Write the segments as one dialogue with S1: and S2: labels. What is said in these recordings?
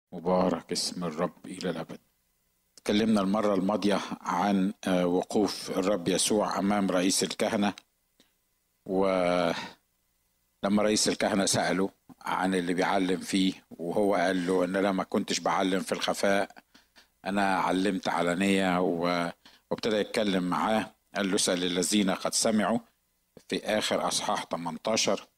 S1: مبارك اسم الرب إلى الأبد تكلمنا المرة الماضية عن وقوف الرب يسوع أمام رئيس الكهنة ولما رئيس الكهنة سأله عن اللي بيعلم فيه وهو قال له إن أنا ما كنتش بعلم في الخفاء أنا علمت علانية وابتدى يتكلم معاه قال له اسأل الذين قد سمعوا في آخر أصحاح 18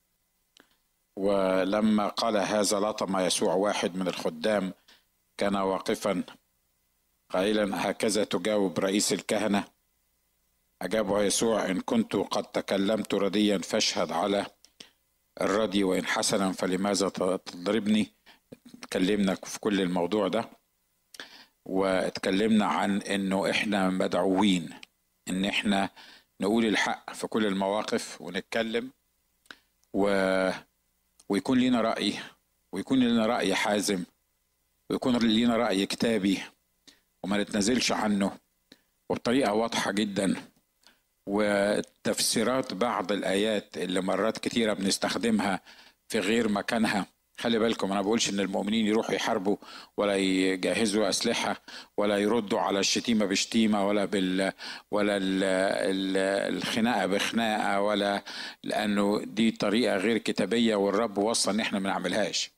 S1: ولما قال هذا لطم يسوع واحد من الخدام كان واقفا قائلا هكذا تجاوب رئيس الكهنة أجابه يسوع إن كنت قد تكلمت رديا فاشهد على الردي وإن حسنا فلماذا تضربني تكلمنا في كل الموضوع ده واتكلمنا عن انه احنا مدعوين ان احنا نقول الحق في كل المواقف ونتكلم و... ويكون لنا رأي ويكون لنا رأي حازم ويكون لنا رأي كتابي وما نتنازلش عنه وبطريقة واضحة جدا وتفسيرات بعض الآيات اللي مرات كتيرة بنستخدمها في غير مكانها خلي بالكم انا بقولش ان المؤمنين يروحوا يحاربوا ولا يجهزوا اسلحه ولا يردوا على الشتيمه بشتيمه ولا بال ولا ال ال الخناقه بخناقه ولا لانه دي طريقه غير كتابيه والرب وصى ان احنا ما نعملهاش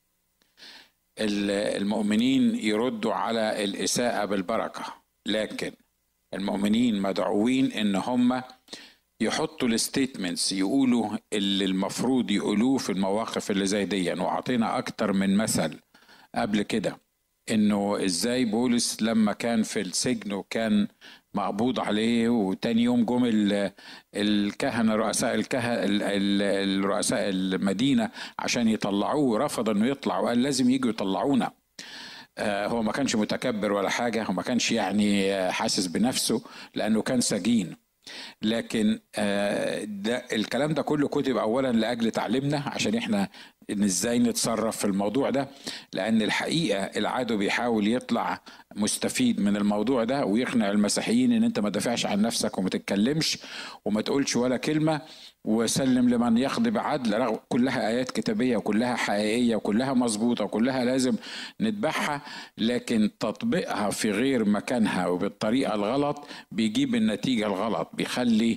S1: المؤمنين يردوا على الاساءه بالبركه لكن المؤمنين مدعوين ان هم يحطوا الستيتمنتس يقولوا اللي المفروض يقولوه في المواقف اللي زي دي وعطينا اكتر من مثل قبل كده انه ازاي بولس لما كان في السجن وكان مقبوض عليه وتاني يوم جم الكهنة رؤساء الكهنة رؤساء المدينة عشان يطلعوه رفض انه يطلع وقال لازم يجوا يطلعونا هو ما كانش متكبر ولا حاجة هو ما كانش يعني حاسس بنفسه لأنه كان سجين لكن ده الكلام ده كله كتب اولا لاجل تعليمنا عشان احنا ان ازاي نتصرف في الموضوع ده لان الحقيقه العدو بيحاول يطلع مستفيد من الموضوع ده ويقنع المسيحيين ان انت ما تدافعش عن نفسك وما تتكلمش وما تقولش ولا كلمه وسلم لمن يقضي بعدل كلها ايات كتابيه وكلها حقيقيه وكلها مظبوطه وكلها لازم نتبعها لكن تطبيقها في غير مكانها وبالطريقه الغلط بيجيب النتيجه الغلط بيخلي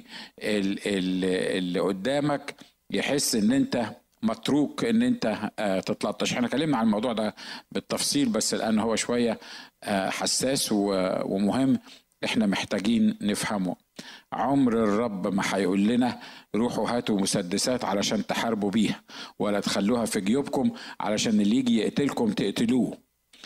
S1: اللي قدامك يحس ان انت متروك ان انت تتلطش احنا اتكلمنا عن الموضوع ده بالتفصيل بس لان هو شويه حساس ومهم احنا محتاجين نفهمه عمر الرب ما هيقول لنا روحوا هاتوا مسدسات علشان تحاربوا بيها ولا تخلوها في جيوبكم علشان اللي يجي يقتلكم تقتلوه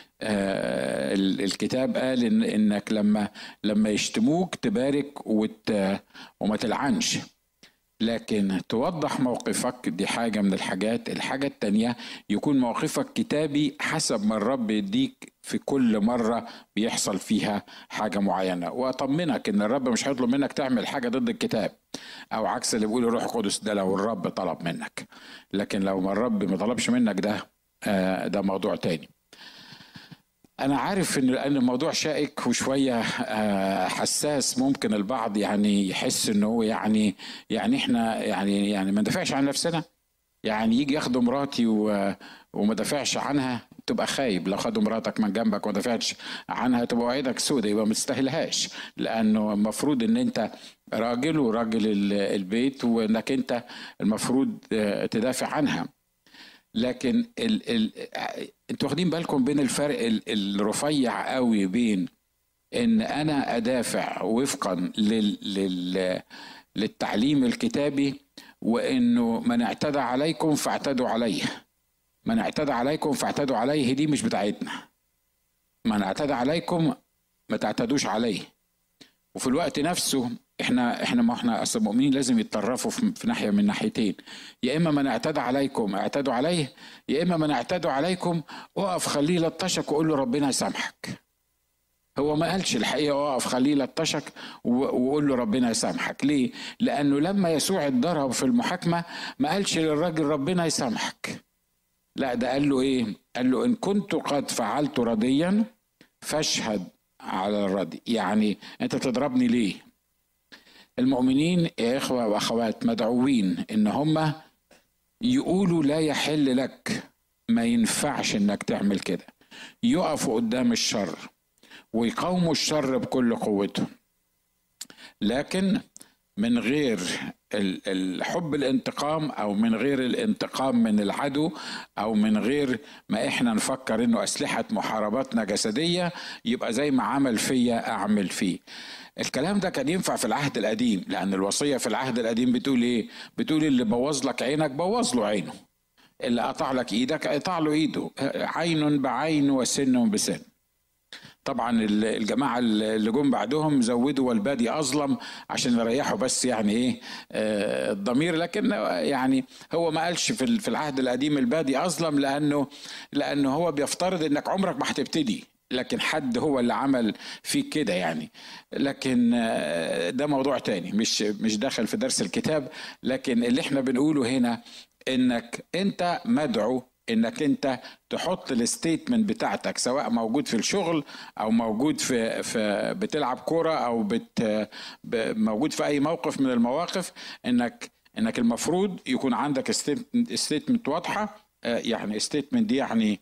S1: آه الكتاب قال إن انك لما لما يشتموك تبارك وت وما تلعنش لكن توضح موقفك دي حاجة من الحاجات الحاجة التانية يكون موقفك كتابي حسب ما الرب يديك في كل مرة بيحصل فيها حاجة معينة وأطمنك إن الرب مش هيطلب منك تعمل حاجة ضد الكتاب أو عكس اللي بيقول الروح القدس ده لو الرب طلب منك لكن لو ما الرب ما طلبش منك ده آه ده موضوع تاني أنا عارف إن لأن الموضوع شائك وشوية حساس ممكن البعض يعني يحس إن هو يعني يعني إحنا يعني يعني ما ندافعش عن نفسنا يعني يجي ياخدوا مراتي و... وما دافعش عنها تبقى خايب لو خدوا مراتك من جنبك وما دافعتش عنها تبقى وعيدك سودة يبقى ما تستاهلهاش لأنه المفروض إن أنت راجل وراجل البيت وإنك أنت المفروض تدافع عنها لكن ال ال انتوا واخدين بالكم بين الفرق ال الرفيع قوي بين ان انا ادافع وفقا لل لل للتعليم الكتابي وانه من اعتدى عليكم فاعتدوا عليه من اعتدى عليكم فاعتدوا عليه دي مش بتاعتنا من اعتدى عليكم ما تعتدوش عليه وفي الوقت نفسه احنا احنا ما احنا اصل المؤمنين لازم يتطرفوا في ناحيه من ناحيتين يا اما من اعتدى عليكم اعتدوا عليه يا اما من اعتدوا عليكم اقف خليه يلطشك وقول له ربنا يسامحك هو ما قالش الحقيقه اقف خليه يلطشك وقول له ربنا يسامحك ليه لانه لما يسوع اتضرب في المحاكمه ما قالش للراجل ربنا يسامحك لا ده قال له ايه قال له ان كنت قد فعلت رديا فاشهد على الردي يعني انت تضربني ليه المؤمنين يا اخوه واخوات مدعوين ان هم يقولوا لا يحل لك ما ينفعش انك تعمل كده يقفوا قدام الشر ويقاوموا الشر بكل قوتهم لكن من غير الحب الانتقام او من غير الانتقام من العدو او من غير ما احنا نفكر انه اسلحه محارباتنا جسديه يبقى زي ما عمل فيا اعمل فيه الكلام ده كان ينفع في العهد القديم لان الوصيه في العهد القديم بتقول ايه بتقول اللي بوظ لك عينك بوظ له عينه اللي قطع لك ايدك قطع له ايده عين بعين وسن بسن طبعا الجماعه اللي جم بعدهم زودوا والبادي اظلم عشان يريحوا بس يعني ايه آه، الضمير لكن يعني هو ما قالش في العهد القديم البادي اظلم لانه لانه هو بيفترض انك عمرك ما هتبتدي لكن حد هو اللي عمل فيك كده يعني لكن آه، ده موضوع تاني مش مش داخل في درس الكتاب لكن اللي احنا بنقوله هنا انك انت مدعو انك انت تحط الستيتمنت بتاعتك سواء موجود في الشغل او موجود في في بتلعب كوره او بت موجود في اي موقف من المواقف انك انك المفروض يكون عندك ستيتمنت واضحه آه، يعني ستيتمنت دي يعني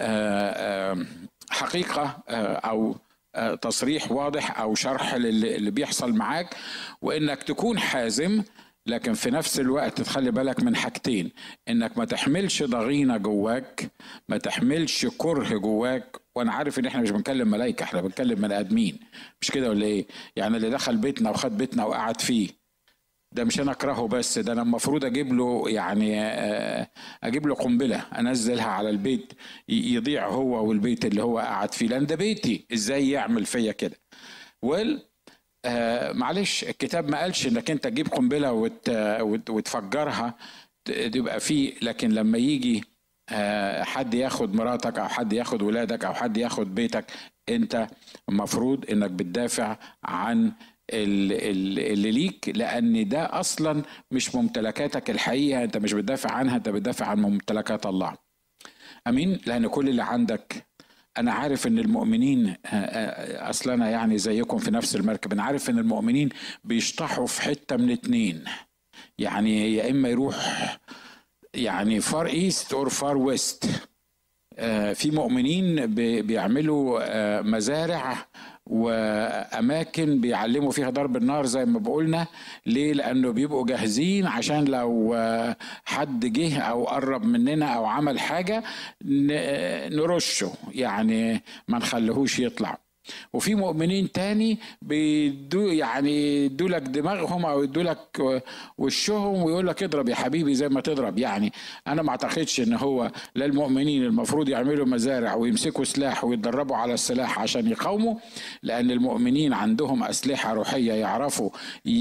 S1: آه، حقيقه آه، او تصريح واضح او شرح اللي بيحصل معاك وانك تكون حازم لكن في نفس الوقت تخلي بالك من حاجتين انك ما تحملش ضغينه جواك ما تحملش كره جواك وانا عارف ان احنا مش بنكلم ملائكه احنا بنكلم بني ادمين مش كده ولا ايه يعني اللي دخل بيتنا وخد بيتنا وقعد فيه ده مش انا اكرهه بس ده انا المفروض اجيب له يعني آه، اجيب له قنبله انزلها على البيت يضيع هو والبيت اللي هو قاعد فيه لان ده بيتي ازاي يعمل فيا كده ويل آه معلش الكتاب ما قالش انك انت تجيب قنبله وت وتفجرها تبقى فيه لكن لما يجي آه حد ياخد مراتك او حد ياخد ولادك او حد ياخد بيتك انت المفروض انك بتدافع عن اللي ليك لان ده اصلا مش ممتلكاتك الحقيقه انت مش بتدافع عنها انت بتدافع عن ممتلكات الله امين لان كل اللي عندك انا عارف ان المؤمنين آه، آه، اصلا يعني زيكم في نفس المركب انا عارف ان المؤمنين بيشطحوا في حته من اتنين يعني يا اما يروح يعني فار ايست اور فار ويست في مؤمنين بيعملوا آه، مزارع واماكن بيعلموا فيها ضرب النار زي ما بقولنا ليه لانه بيبقوا جاهزين عشان لو حد جه او قرب مننا او عمل حاجه نرشه يعني ما نخليهوش يطلع وفي مؤمنين تاني بيدو يعني يدوا لك دماغهم او يدوا لك وشهم ويقول لك اضرب يا حبيبي زي ما تضرب يعني انا ما اعتقدش ان هو لا المؤمنين المفروض يعملوا مزارع ويمسكوا سلاح ويتدربوا على السلاح عشان يقاوموا لان المؤمنين عندهم اسلحه روحيه يعرفوا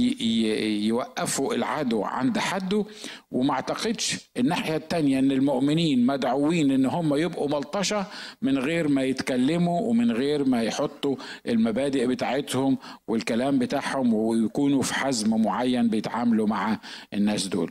S1: يوقفوا العدو عند حده وما اعتقدش الناحيه التانيه ان المؤمنين مدعوين ان هم يبقوا ملطشه من غير ما يتكلموا ومن غير ما يحطوا يحطوا المبادئ بتاعتهم والكلام بتاعهم ويكونوا في حزم معين بيتعاملوا مع الناس دول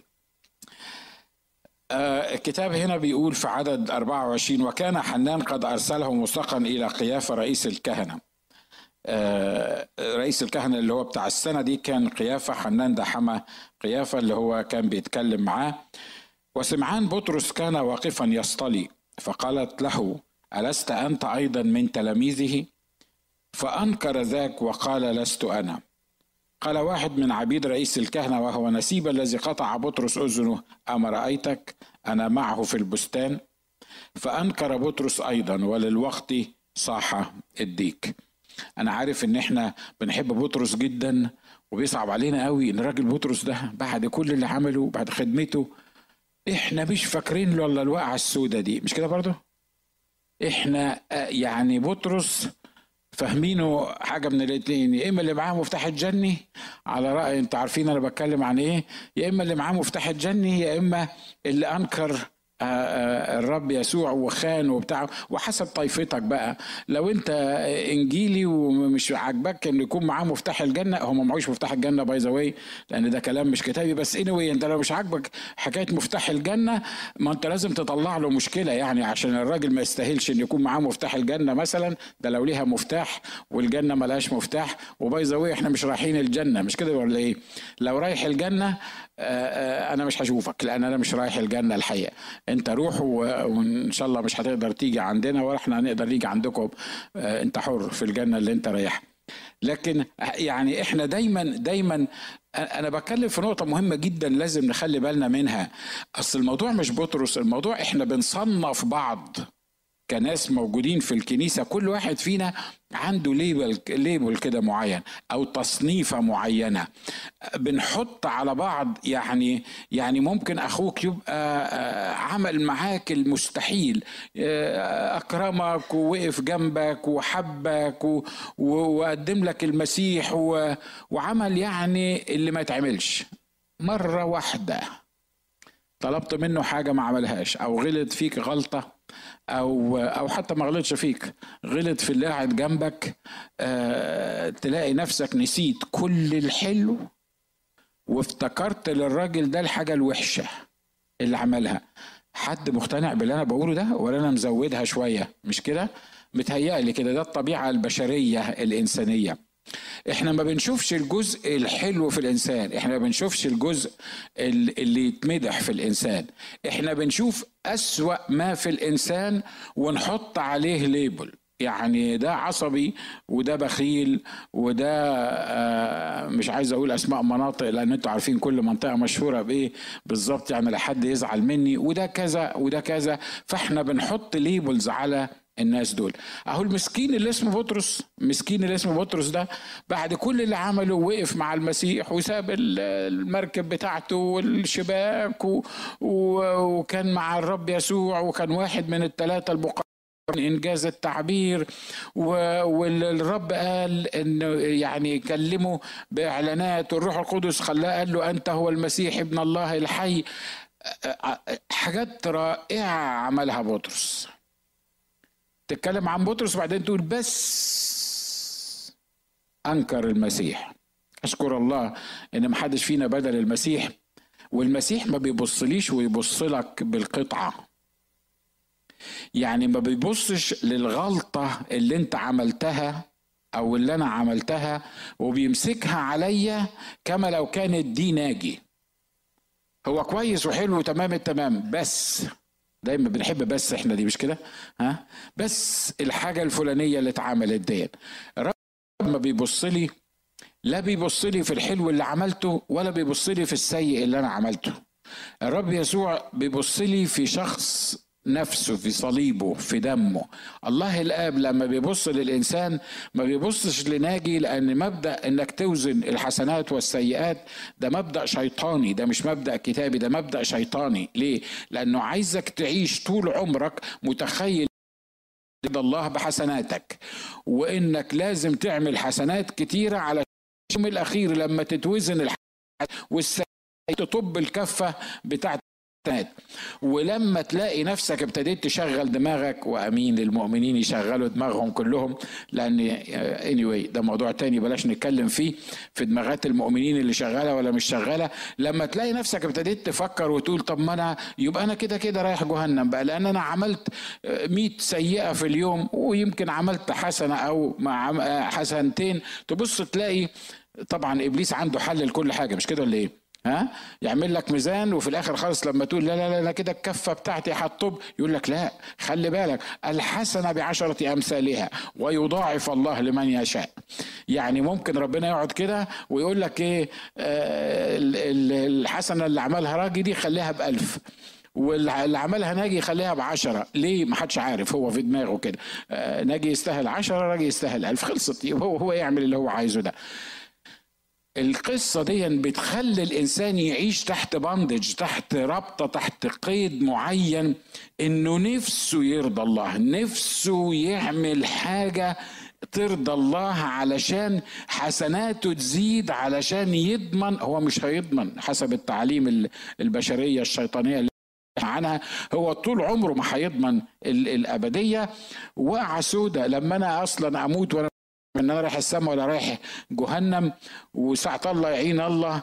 S1: آه الكتاب هنا بيقول في عدد 24 وكان حنان قد أرسله مسقا إلى قيافة رئيس الكهنة آه رئيس الكهنة اللي هو بتاع السنة دي كان قيافة حنان ده حما قيافة اللي هو كان بيتكلم معاه وسمعان بطرس كان واقفا يصطلي فقالت له ألست أنت أيضا من تلاميذه فأنكر ذاك وقال لست أنا قال واحد من عبيد رئيس الكهنة وهو نسيب الذي قطع بطرس أذنه أما رأيتك أنا معه في البستان فأنكر بطرس أيضا وللوقت صاح الديك أنا عارف إن إحنا بنحب بطرس جدا وبيصعب علينا قوي إن راجل بطرس ده بعد كل اللي عمله بعد خدمته إحنا مش فاكرين له إلا الوقعة السوداء دي مش كده برضه؟ إحنا آه، يعني بطرس فاهمينه حاجه من الاثنين يا اما اللي معاه مفتاح الجني على راي انت عارفين انا بتكلم عن ايه يا اما اللي معاه مفتاح الجني يا اما اللي انكر آه، آه، الرب يسوع وخان وبتاع وحسب طائفتك بقى لو انت انجيلي ومش عاجبك ان يكون معاه مفتاح الجنه هو ما معهوش مفتاح الجنه باي ذا واي لان ده كلام مش كتابي بس اني anyway انت لو مش عاجبك حكايه مفتاح الجنه ما انت لازم تطلع له مشكله يعني عشان الراجل ما يستاهلش ان يكون معاه مفتاح الجنه مثلا ده لو ليها مفتاح والجنه ملهاش مفتاح وباي ذا واي احنا مش رايحين الجنه مش كده ولا ايه لو رايح الجنه آه، انا مش هشوفك لان انا مش رايح الجنه الحقيقه انت روح وان شاء الله مش هتقدر تيجي عندنا ولا احنا هنقدر نيجي عندكم آه، انت حر في الجنه اللي انت رايحها لكن يعني احنا دايما دايما انا بتكلم في نقطه مهمه جدا لازم نخلي بالنا منها اصل الموضوع مش بطرس الموضوع احنا بنصنف بعض كناس موجودين في الكنيسه كل واحد فينا عنده ليبل ليبل كده معين او تصنيفه معينه بنحط على بعض يعني يعني ممكن اخوك يبقى آه، عمل معاك المستحيل آه، اكرمك ووقف جنبك وحبك وقدم لك المسيح وعمل يعني اللي ما يتعملش مره واحده طلبت منه حاجه ما عملهاش او غلط فيك غلطه او او حتى ما غلطش فيك غلط في اللي قاعد جنبك آه تلاقي نفسك نسيت كل الحلو وافتكرت للراجل ده الحاجه الوحشه اللي عملها حد مقتنع باللي انا بقوله ده ولا انا مزودها شويه مش كده متهيألي كده ده الطبيعه البشريه الانسانيه احنا ما بنشوفش الجزء الحلو في الانسان احنا ما بنشوفش الجزء اللي يتمدح في الانسان احنا بنشوف اسوا ما في الانسان ونحط عليه ليبل يعني ده عصبي وده بخيل وده آه مش عايز اقول اسماء مناطق لان انتوا عارفين كل منطقه مشهوره بايه بالظبط يعني لحد يزعل مني وده كذا وده كذا فاحنا بنحط ليبلز على الناس دول اهو المسكين اللي اسمه بطرس مسكين اللي اسمه بطرس ده بعد كل اللي عمله وقف مع المسيح وساب المركب بتاعته والشباك و... و... وكان مع الرب يسوع وكان واحد من الثلاثه المقربين انجاز التعبير والرب قال انه يعني كلمه باعلانات والروح القدس خلاه قال له انت هو المسيح ابن الله الحي حاجات رائعه عملها بطرس تتكلم عن بطرس وبعدين تقول بس انكر المسيح اشكر الله ان محدش فينا بدل المسيح والمسيح ما بيبصليش ويبص لك بالقطعه يعني ما بيبصش للغلطه اللي انت عملتها او اللي انا عملتها وبيمسكها عليا كما لو كانت دي ناجي هو كويس وحلو تمام التمام بس دايما بنحب بس احنا دي مش كده ها بس الحاجه الفلانيه اللي اتعملت دي الرب ما بيبص لي لا بيبص لي في الحلو اللي عملته ولا بيبص لي في السيء اللي انا عملته الرب يسوع بيبص لي في شخص نفسه في صليبه في دمه الله الاب لما بيبص للانسان ما بيبصش لناجي لان مبدا انك توزن الحسنات والسيئات ده مبدا شيطاني ده مش مبدا كتابي ده مبدا شيطاني ليه لانه عايزك تعيش طول عمرك متخيل الله بحسناتك وانك لازم تعمل حسنات كتيره على اليوم الاخير لما تتوزن الحسنات والسيئات تطب الكفه بتاعت التاني ولما تلاقي نفسك ابتديت تشغل دماغك وامين للمؤمنين يشغلوا دماغهم كلهم لان anyway ده موضوع تاني بلاش نتكلم فيه في دماغات المؤمنين اللي شغاله ولا مش شغاله لما تلاقي نفسك ابتديت تفكر وتقول طب ما انا يبقى انا كده كده رايح جهنم بقى لان انا عملت 100 سيئه في اليوم ويمكن عملت حسنه او مع حسنتين تبص تلاقي طبعا ابليس عنده حل لكل حاجه مش كده ولا ايه ها يعمل لك ميزان وفي الاخر خالص لما تقول لا لا لا, لا كده الكفه بتاعتي هتطب يقول لك لا خلي بالك الحسنه بعشره امثالها ويضاعف الله لمن يشاء يعني ممكن ربنا يقعد كده ويقول لك ايه آه الحسنه اللي عملها راجي دي خليها بألف واللي عملها ناجي يخليها بعشرة ليه ما حدش عارف هو في دماغه كده آه ناجي يستاهل عشرة راجي يستاهل ألف خلصت هو هو يعمل اللي هو عايزه ده القصة دي بتخلي الإنسان يعيش تحت باندج تحت ربطة تحت قيد معين إنه نفسه يرضى الله نفسه يعمل حاجة ترضى الله علشان حسناته تزيد علشان يضمن هو مش هيضمن حسب التعليم البشرية الشيطانية اللي عنها هو طول عمره ما هيضمن الأبدية وقعة سودة لما أنا أصلا أموت وأنا ان انا رايح السماء ولا رايح جهنم وساعة الله يعين الله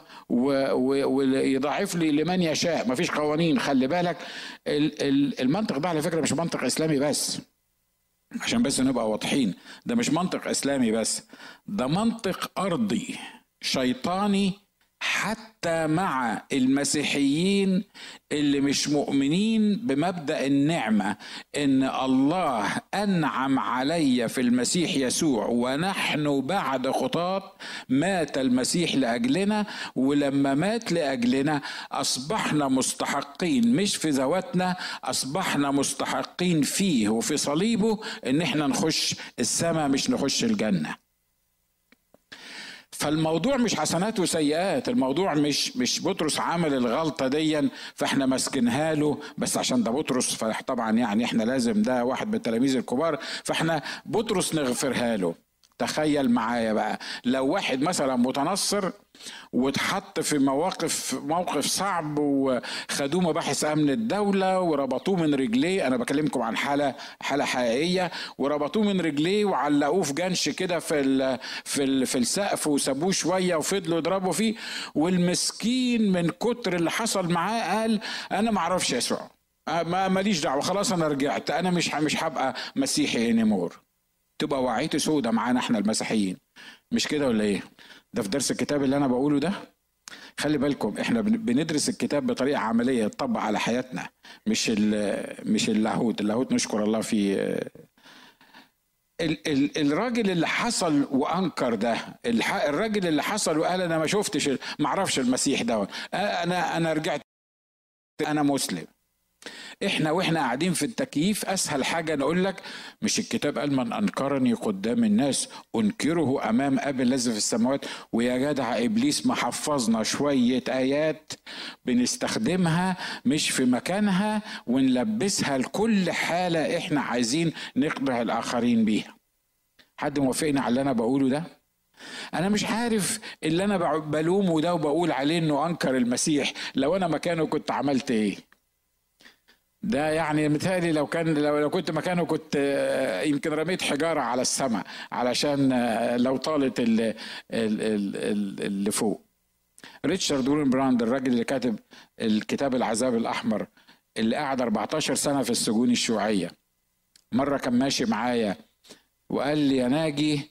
S1: ويضاعف لي لمن يشاء مفيش قوانين خلي بالك المنطق ده على فكره مش منطق اسلامي بس عشان بس نبقى واضحين ده مش منطق اسلامي بس ده منطق ارضي شيطاني حتى مع المسيحيين اللي مش مؤمنين بمبدا النعمه ان الله انعم علي في المسيح يسوع ونحن بعد خطاة مات المسيح لاجلنا ولما مات لاجلنا اصبحنا مستحقين مش في ذواتنا اصبحنا مستحقين فيه وفي صليبه ان احنا نخش السماء مش نخش الجنه فالموضوع مش حسنات وسيئات الموضوع مش مش بطرس عمل الغلطه دي فاحنا ماسكينها له بس عشان ده بطرس فطبعا يعني احنا لازم ده واحد من التلاميذ الكبار فاحنا بطرس نغفرها له تخيل معايا بقى لو واحد مثلا متنصر واتحط في مواقف موقف صعب وخدوه مباحث امن الدوله وربطوه من رجليه انا بكلمكم عن حاله حاله حقيقيه وربطوه من رجليه وعلقوه في جنش كده في ال في ال في السقف وسابوه شويه وفضلوا يضربوا فيه والمسكين من كتر اللي حصل معاه قال انا ما اعرفش يسوع ما ماليش دعوه خلاص انا رجعت انا مش مش هبقى مسيحي انيمور تبقى وعيته سودة معانا احنا المسيحيين مش كده ولا ايه ده في درس الكتاب اللي انا بقوله ده خلي بالكم احنا بندرس الكتاب بطريقه عمليه تطبق على حياتنا مش مش اللاهوت اللاهوت نشكر الله في ال ال الراجل اللي حصل وانكر ده الراجل اللي حصل وقال انا ما شفتش ما اعرفش المسيح ده انا انا رجعت انا مسلم احنا واحنا قاعدين في التكييف اسهل حاجه نقول لك مش الكتاب قال من انكرني قدام الناس انكره امام ابي الذي في السماوات ويا جدع ابليس ما حفظنا شويه ايات بنستخدمها مش في مكانها ونلبسها لكل حاله احنا عايزين نقنع الاخرين بيها حد موافقني على اللي انا بقوله ده انا مش عارف اللي انا بلومه ده وبقول عليه انه انكر المسيح لو انا مكانه كنت عملت ايه ده يعني متهيألي لو كان لو, لو كنت مكانه كنت آه، يمكن رميت حجارة على السماء علشان آه، لو طالت اللي, اللي فوق ريتشارد وورن براند الراجل اللي كاتب الكتاب العذاب الأحمر اللي قعد 14 سنة في السجون الشيوعية مرة كان ماشي معايا وقال لي يا ناجي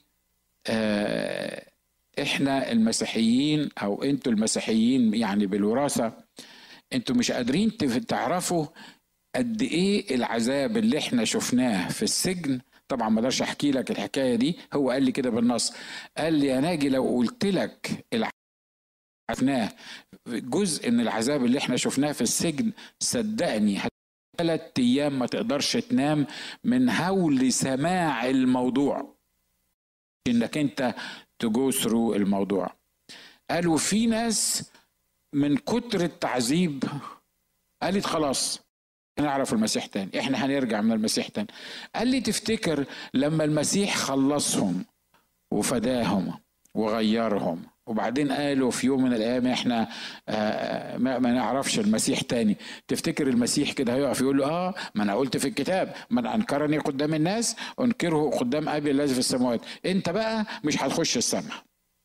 S1: آه، احنا المسيحيين او انتوا المسيحيين يعني بالوراثة انتوا مش قادرين تعرفوا قد ايه العذاب اللي احنا شفناه في السجن طبعا ما اقدرش احكي لك الحكايه دي هو قال لي كده بالنص قال لي يا ناجي لو قلت لك شفناه جزء من العذاب اللي احنا شفناه في السجن صدقني ثلاث ايام ما تقدرش تنام من هول سماع الموضوع انك انت تجو ثرو الموضوع قالوا في ناس من كتر التعذيب قالت خلاص نعرف المسيح تاني احنا هنرجع من المسيح تاني قال لي تفتكر لما المسيح خلصهم وفداهم وغيرهم وبعدين قالوا في يوم من الايام احنا آه ما, ما نعرفش المسيح تاني تفتكر المسيح كده هيقف يقول له اه ما انا قلت في الكتاب من انكرني قدام الناس انكره قدام ابي الذي في السماوات انت بقى مش هتخش السماء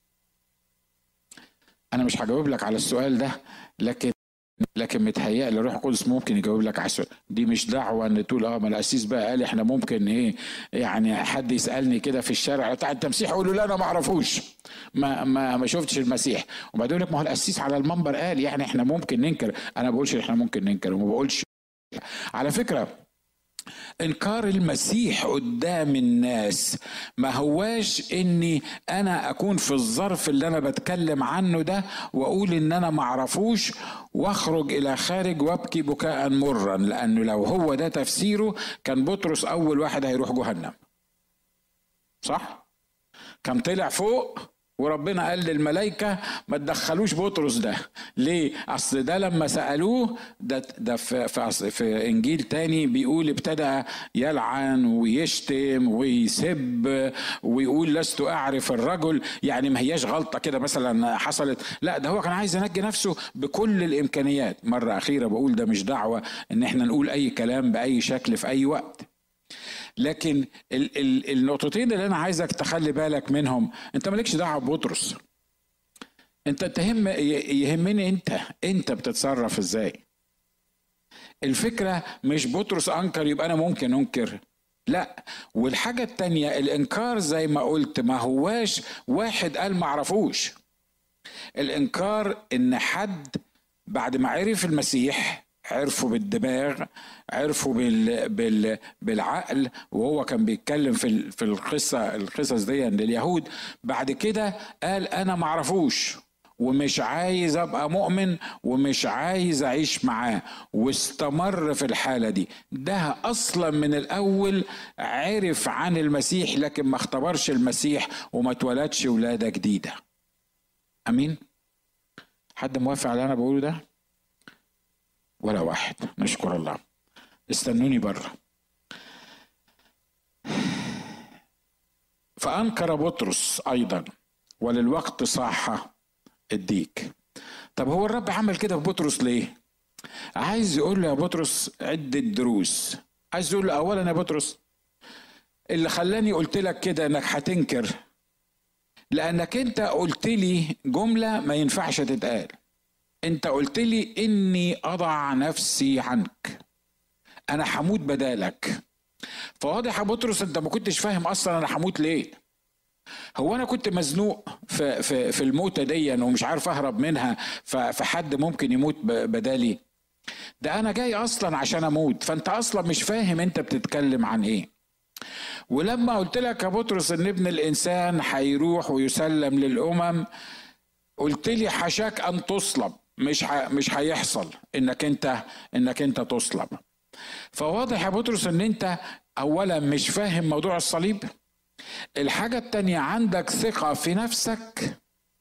S1: انا مش هجاوب لك على السؤال ده لكن لكن متهيألي الروح القدس ممكن يجاوب لك على دي مش دعوه ان تقول اه ما القسيس بقى قال احنا ممكن ايه يعني حد يسالني كده في الشارع بتاع التمسيح اقول له لا انا ما اعرفوش ما ما ما شفتش المسيح وبعدين يقول لك ما هو القسيس على المنبر قال يعني احنا ممكن ننكر انا ما بقولش احنا ممكن ننكر وما بقولش على فكره انكار المسيح قدام الناس ما هواش اني انا اكون في الظرف اللي انا بتكلم عنه ده واقول ان انا معرفوش واخرج الى خارج وابكي بكاء مرا لانه لو هو ده تفسيره كان بطرس اول واحد هيروح جهنم صح كان طلع فوق وربنا قال للملائكة ما تدخلوش بطرس ده ليه اصل ده لما سألوه ده, ده في, في, في انجيل تاني بيقول ابتدى يلعن ويشتم ويسب ويقول لست اعرف الرجل يعني ما هياش غلطة كده مثلا حصلت لا ده هو كان عايز ينجي نفسه بكل الامكانيات مرة اخيرة بقول ده مش دعوة ان احنا نقول اي كلام باي شكل في اي وقت لكن ال ال النقطتين اللي انا عايزك تخلي بالك منهم انت مالكش دعوه ببطرس انت تهم يهمني انت انت بتتصرف ازاي الفكره مش بطرس انكر يبقى انا ممكن انكر لا والحاجه التانيه الانكار زي ما قلت ما هواش واحد قال ما اعرفوش الانكار ان حد بعد ما عرف المسيح عرفوا بالدماغ عرفوا بال بال بالعقل وهو كان بيتكلم في في القصه القصص دي لليهود بعد كده قال انا ما اعرفوش ومش عايز ابقى مؤمن ومش عايز اعيش معاه واستمر في الحاله دي ده اصلا من الاول عرف عن المسيح لكن ما اختبرش المسيح وما اتولدش ولاده جديده امين حد موافق على اللي انا بقوله ده ولا واحد نشكر الله استنوني بره فانكر بطرس ايضا وللوقت صاح الديك طب هو الرب عمل كده في بطرس ليه عايز يقول له يا بطرس عدة دروس عايز يقول له اولا يا بطرس اللي خلاني قلت لك كده انك هتنكر لانك انت قلت لي جمله ما ينفعش تتقال انت قلت لي اني اضع نفسي عنك انا هموت بدالك فواضح يا بطرس انت ما كنتش فاهم اصلا انا هموت ليه هو انا كنت مزنوق في في في الموتة دي ومش عارف اهرب منها فحد ممكن يموت بدالي ده انا جاي اصلا عشان اموت فانت اصلا مش فاهم انت بتتكلم عن ايه ولما قلت لك يا بطرس ان ابن الانسان هيروح ويسلم للامم قلت لي حشاك ان تصلب مش ح... مش هيحصل انك انت انك انت تصلب فواضح يا بطرس ان انت اولا مش فاهم موضوع الصليب الحاجة التانية عندك ثقة في نفسك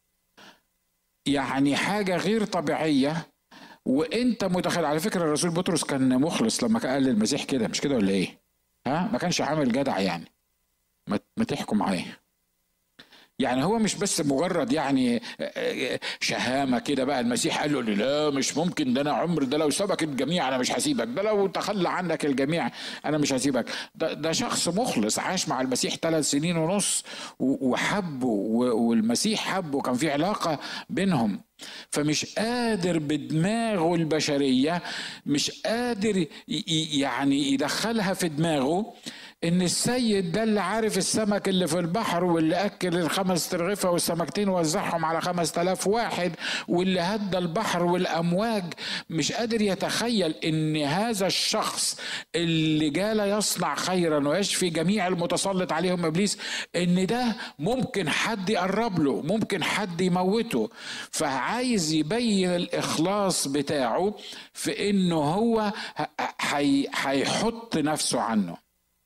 S1: يعني حاجة غير طبيعية وانت متخيل على فكرة الرسول بطرس كان مخلص لما قال للمسيح كده مش كده ولا ايه ها ما كانش عامل جدع يعني ما تحكم عليه يعني هو مش بس مجرد يعني شهامة كده بقى المسيح قال له لا مش ممكن ده أنا عمر ده لو سبك الجميع أنا مش هسيبك ده لو تخلى عنك الجميع أنا مش هسيبك ده, ده شخص مخلص عاش مع المسيح ثلاث سنين ونص وحبه والمسيح حبه كان في علاقة بينهم فمش قادر بدماغه البشرية مش قادر يعني يدخلها في دماغه ان السيد ده اللي عارف السمك اللي في البحر واللي اكل الخمس ترغفة والسمكتين وزعهم على خمس تلاف واحد واللي هدى البحر والامواج مش قادر يتخيل ان هذا الشخص اللي جال يصنع خيرا ويشفي جميع المتسلط عليهم ابليس ان ده ممكن حد يقرب له ممكن حد يموته فعايز يبين الاخلاص بتاعه في انه هو هيحط نفسه عنه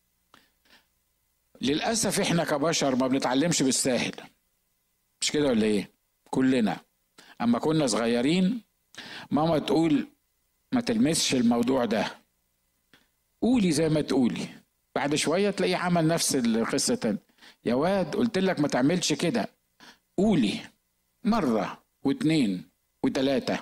S1: للاسف احنا كبشر ما بنتعلمش بالساهل مش كده ولا ايه كلنا اما كنا صغيرين ماما تقول ما تلمسش الموضوع ده قولي زي ما تقولي بعد شويه تلاقيه عمل نفس القصه تاني يا واد قلت لك ما تعملش كده قولي مره واتنين وتلاته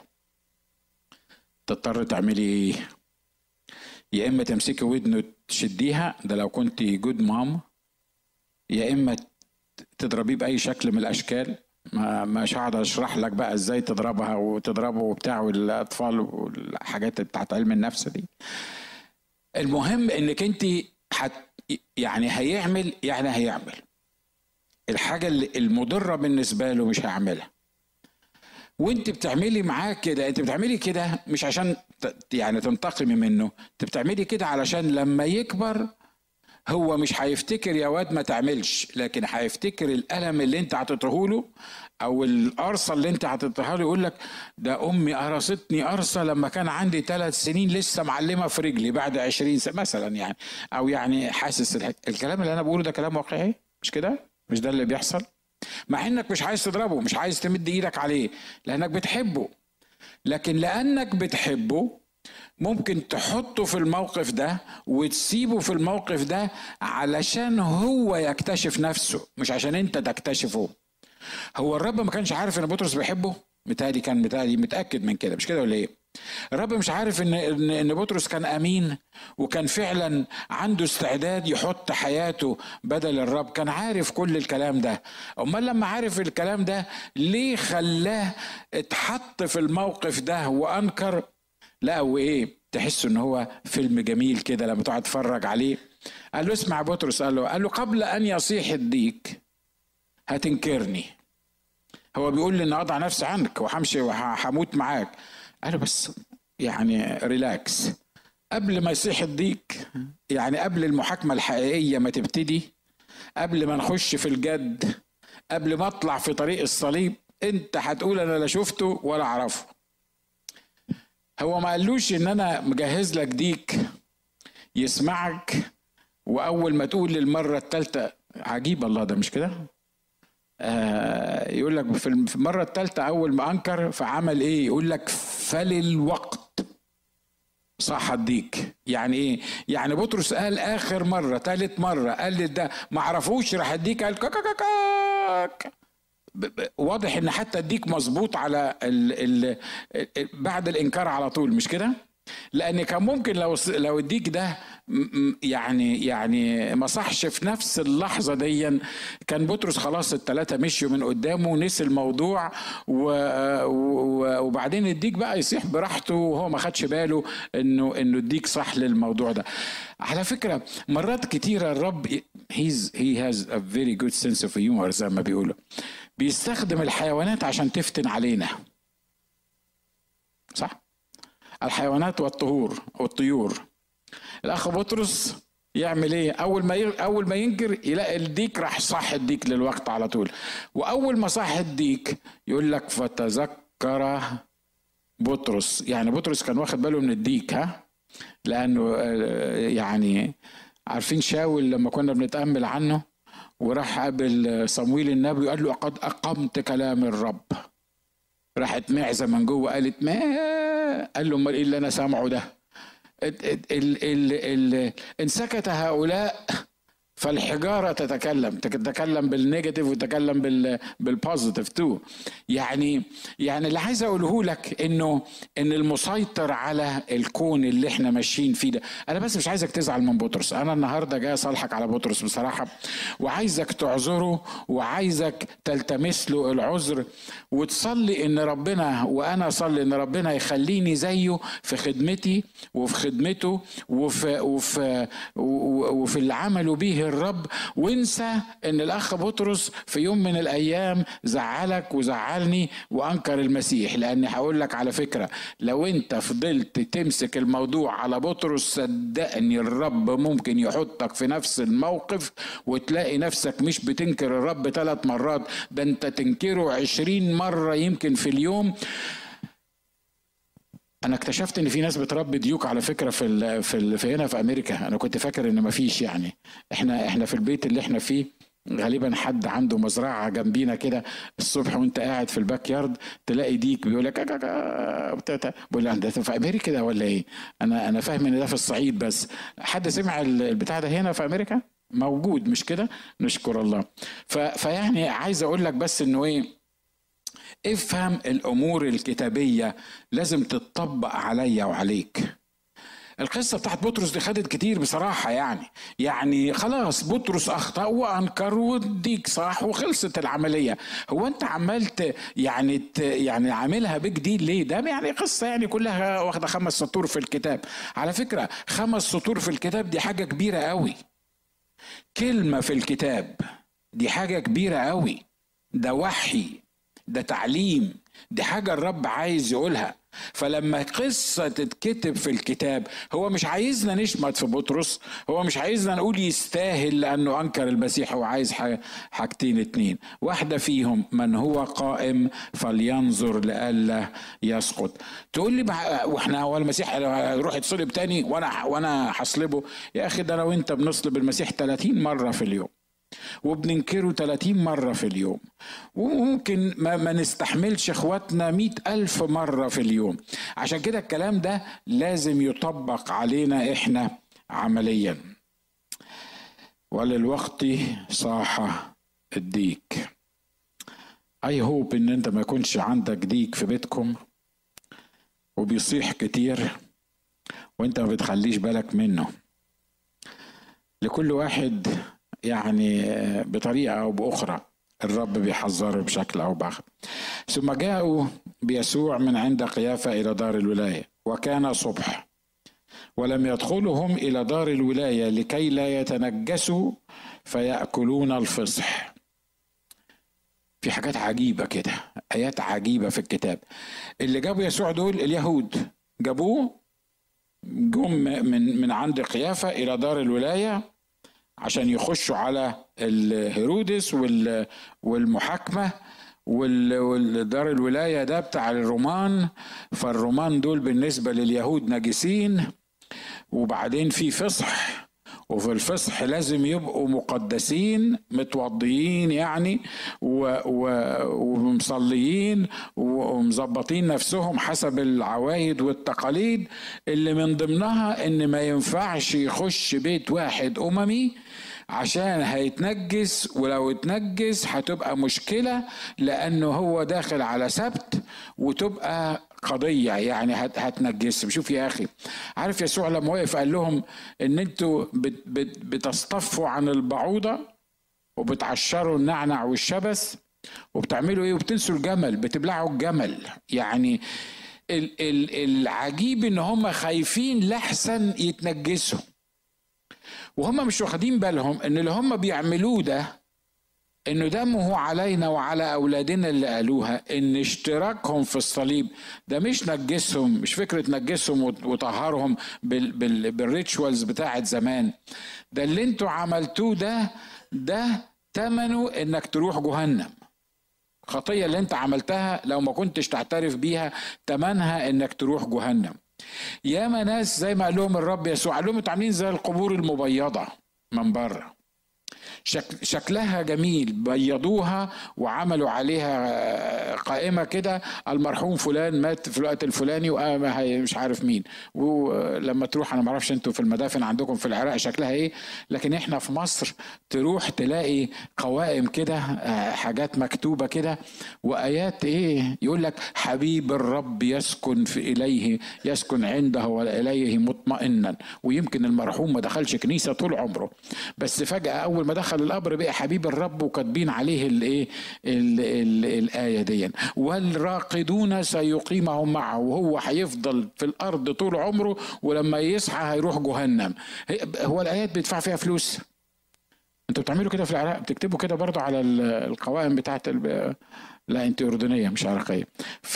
S1: تضطر تعملي ايه يا اما تمسكي ودنه تشديها ده لو كنت جود مام يا اما تضربيه باي شكل من الاشكال ما مش هقعد اشرح لك بقى ازاي تضربها وتضربه وبتاع والاطفال والحاجات بتاعت علم النفس دي المهم انك انت حت يعني هيعمل يعني هيعمل الحاجه اللي المضره بالنسبه له مش هيعملها وانت بتعملي معاه كده انت بتعملي كده مش عشان يعني تنتقمي منه انت بتعملي كده علشان لما يكبر هو مش هيفتكر يا واد ما تعملش لكن هيفتكر الالم اللي انت هتطره له او القرصه اللي انت هتطرها له يقول لك ده امي قرصتني قرصه لما كان عندي ثلاث سنين لسه معلمه في رجلي بعد عشرين سنه مثلا يعني او يعني حاسس الكلام اللي انا بقوله ده كلام واقعي مش كده مش ده اللي بيحصل مع انك مش عايز تضربه مش عايز تمد ايدك عليه لانك بتحبه لكن لانك بتحبه ممكن تحطه في الموقف ده وتسيبه في الموقف ده علشان هو يكتشف نفسه مش عشان انت تكتشفه هو الرب ما كانش عارف ان بطرس بيحبه متهيألي كان متهيألي متأكد من كده مش كده ولا ايه الرب مش عارف ان ان بطرس كان امين وكان فعلا عنده استعداد يحط حياته بدل الرب كان عارف كل الكلام ده امال لما عارف الكلام ده ليه خلاه اتحط في الموقف ده وانكر لا وايه تحس ان هو فيلم جميل كده لما تقعد تتفرج عليه قال له اسمع بطرس قال له قال له قبل ان يصيح الديك هتنكرني هو بيقول لي ان اضع نفسي عنك وهمشي وهموت معاك قال له بس يعني ريلاكس قبل ما يصيح الديك يعني قبل المحاكمة الحقيقية ما تبتدي قبل ما نخش في الجد قبل ما اطلع في طريق الصليب انت هتقول انا لا شفته ولا اعرفه هو ما قالوش ان انا مجهز لك ديك يسمعك واول ما تقول للمره الثالثه عجيب الله ده مش كده آه يقول لك في المره الثالثه اول ما انكر فعمل ايه يقول لك فللوقت صح الديك يعني ايه يعني بطرس قال اخر مره ثالث مره قال لي ده ما عرفوش راح اديك قال كاكا كاكا واضح ان حتى اديك مظبوط على ال ال بعد الانكار على طول مش كده لان كان ممكن لو لو الديك ده يعني يعني ما صحش في نفس اللحظه دي كان بطرس خلاص الثلاثه مشيوا من قدامه ونسي الموضوع وبعدين الديك بقى يصيح براحته وهو ما خدش باله انه انه الديك صح للموضوع ده على فكره مرات كتيره الرب هيز هي هاز ا فيري جود سنس اوف هيومر زي ما بيقولوا بيستخدم الحيوانات عشان تفتن علينا صح الحيوانات والطهور والطيور الاخ بطرس يعمل ايه اول ما اول ما ينكر يلاقي الديك راح صح الديك للوقت على طول واول ما صح الديك يقول لك فتذكر بطرس يعني بطرس كان واخد باله من الديك ها لانه آه، يعني عارفين شاول لما كنا بنتامل عنه وراح قابل صمويل النبي وقال له قد اقمت كلام الرب راحت معزه من جوه قالت ما قال له امال ايه اللي انا سامعه ده ان سكت هؤلاء فالحجارة تتكلم تتكلم بالنيجاتيف وتتكلم بال بالبوزيتيف تو يعني يعني اللي عايز اقوله لك انه ان المسيطر على الكون اللي احنا ماشيين فيه ده انا بس مش عايزك تزعل من بطرس انا النهارده جاي اصالحك على بطرس بصراحه وعايزك تعذره وعايزك تلتمس له العذر وتصلي ان ربنا وانا اصلي ان ربنا يخليني زيه في خدمتي وفي خدمته وفي وفي وفي اللي عمله بيه الرب وانسى ان الاخ بطرس في يوم من الايام زعلك وزعلني وانكر المسيح لاني هقول لك على فكره لو انت فضلت تمسك الموضوع على بطرس صدقني الرب ممكن يحطك في نفس الموقف وتلاقي نفسك مش بتنكر الرب ثلاث مرات ده انت تنكره عشرين مرة يمكن في اليوم انا اكتشفت ان في ناس بتربي ديوك على فكره في ال في, ال في هنا في امريكا انا كنت فاكر ان مفيش يعني احنا احنا في البيت اللي احنا فيه غالبا حد عنده مزرعه جنبينا كده الصبح وانت قاعد في الباك يارد تلاقي ديك بيقول لك بقول له ده في امريكا ده ولا ايه؟ انا انا فاهم ان ده في الصعيد بس حد سمع البتاع ده هنا في امريكا؟ موجود مش كده؟ نشكر الله. فيعني عايز اقول لك بس انه ايه افهم الامور الكتابيه لازم تتطبق عليا وعليك القصه بتاعت بطرس دي خدت كتير بصراحه يعني يعني خلاص بطرس اخطا وانكر وديك صح وخلصت العمليه هو انت عملت يعني يعني عاملها بيج ديل ليه ده يعني قصه يعني كلها واخده خمس سطور في الكتاب على فكره خمس سطور في الكتاب دي حاجه كبيره قوي كلمه في الكتاب دي حاجه كبيره قوي ده وحي ده تعليم دي حاجة الرب عايز يقولها فلما قصة تتكتب في الكتاب هو مش عايزنا نشمت في بطرس هو مش عايزنا نقول يستاهل لأنه أنكر المسيح هو عايز حاجتين اتنين واحدة فيهم من هو قائم فلينظر لألا يسقط تقول لي واحنا هو المسيح يروح يتصلب تاني وانا وانا هصلبه يا اخي ده انا وانت بنصلب المسيح 30 مرة في اليوم وبننكره 30 مرة في اليوم وممكن ما, ما نستحملش اخواتنا مئة ألف مرة في اليوم عشان كده الكلام ده لازم يطبق علينا احنا عمليا وللوقت صاح الديك اي هوب ان انت ما يكونش عندك ديك في بيتكم وبيصيح كتير وانت ما بتخليش بالك منه لكل واحد يعني بطريقه او باخرى الرب بيحذره بشكل او باخر ثم جاءوا بيسوع من عند قيافه الى دار الولايه وكان صبح ولم يدخلوا هم الى دار الولايه لكي لا يتنجسوا فياكلون الفصح في حاجات عجيبة كده آيات عجيبة في الكتاب اللي جابوا يسوع دول اليهود جابوه جم من من عند قيافة إلى دار الولاية عشان يخشوا على الهيرودس والمحاكمة والدار الولاية ده بتاع الرومان فالرومان دول بالنسبة لليهود نجسين وبعدين في فصح وفي الفصح لازم يبقوا مقدسين متوضيين يعني و و ومصليين ومظبطين نفسهم حسب العوايد والتقاليد اللي من ضمنها ان ما ينفعش يخش بيت واحد اممي عشان هيتنجس ولو اتنجس هتبقى مشكلة لأنه هو داخل على سبت وتبقى قضية يعني هتنجس شوف يا أخي عارف يسوع لما وقف قال لهم إن أنتوا بتصطفوا عن البعوضة وبتعشروا النعنع والشبث وبتعملوا إيه وبتنسوا الجمل بتبلعوا الجمل يعني العجيب ان هم خايفين لحسن يتنجسوا وهم مش واخدين بالهم ان اللي هم بيعملوه ده انه دمه علينا وعلى اولادنا اللي قالوها ان اشتراكهم في الصليب ده مش نجسهم مش فكره نجسهم وطهرهم بالريتشوالز بتاعت زمان ده اللي انتوا عملتوه ده ده ثمنه انك تروح جهنم خطيه اللي انت عملتها لو ما كنتش تعترف بيها ثمنها انك تروح جهنم ياما ناس زي ما قال لهم الرب يسوع قال لهم انتوا عاملين زي القبور المبيضه من بره شكل شكلها جميل بيضوها وعملوا عليها قائمة كده المرحوم فلان مات في الوقت الفلاني ومش عارف مين ولما تروح أنا معرفش أنتوا في المدافن عندكم في العراق شكلها إيه لكن إحنا في مصر تروح تلاقي قوائم كده حاجات مكتوبة كده وآيات إيه يقول لك حبيب الرب يسكن في إليه يسكن عنده وإليه مطمئنا ويمكن المرحوم ما دخلش كنيسة طول عمره بس فجأة أول ما دخل القبر بقى حبيب الرب وكاتبين عليه الايه الايه دي والراقدون سيقيمهم معه وهو هيفضل في الارض طول عمره ولما يصحى هيروح جهنم هو الايات بيدفع فيها فلوس انتوا بتعملوا كده في العراق بتكتبوا كده برضه على القوائم بتاعت لا انت اردنيه مش عراقيه ف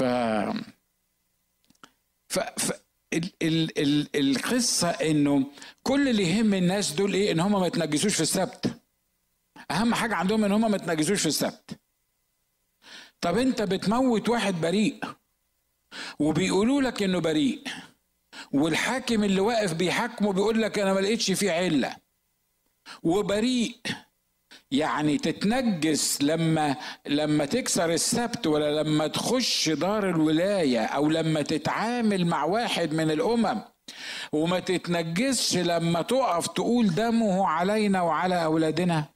S1: ف, ف... ال ال ال القصة انه كل اللي يهم الناس دول ايه ان هم ما يتنجسوش في السبت اهم حاجه عندهم ان هم ما يتنجسوش في السبت طب انت بتموت واحد بريء وبيقولوا لك انه بريء والحاكم اللي واقف بيحاكمه بيقول لك انا ما لقيتش فيه عله وبريء يعني تتنجس لما لما تكسر السبت ولا لما تخش دار الولايه او لما تتعامل مع واحد من الامم وما تتنجسش لما تقف تقول دمه علينا وعلى اولادنا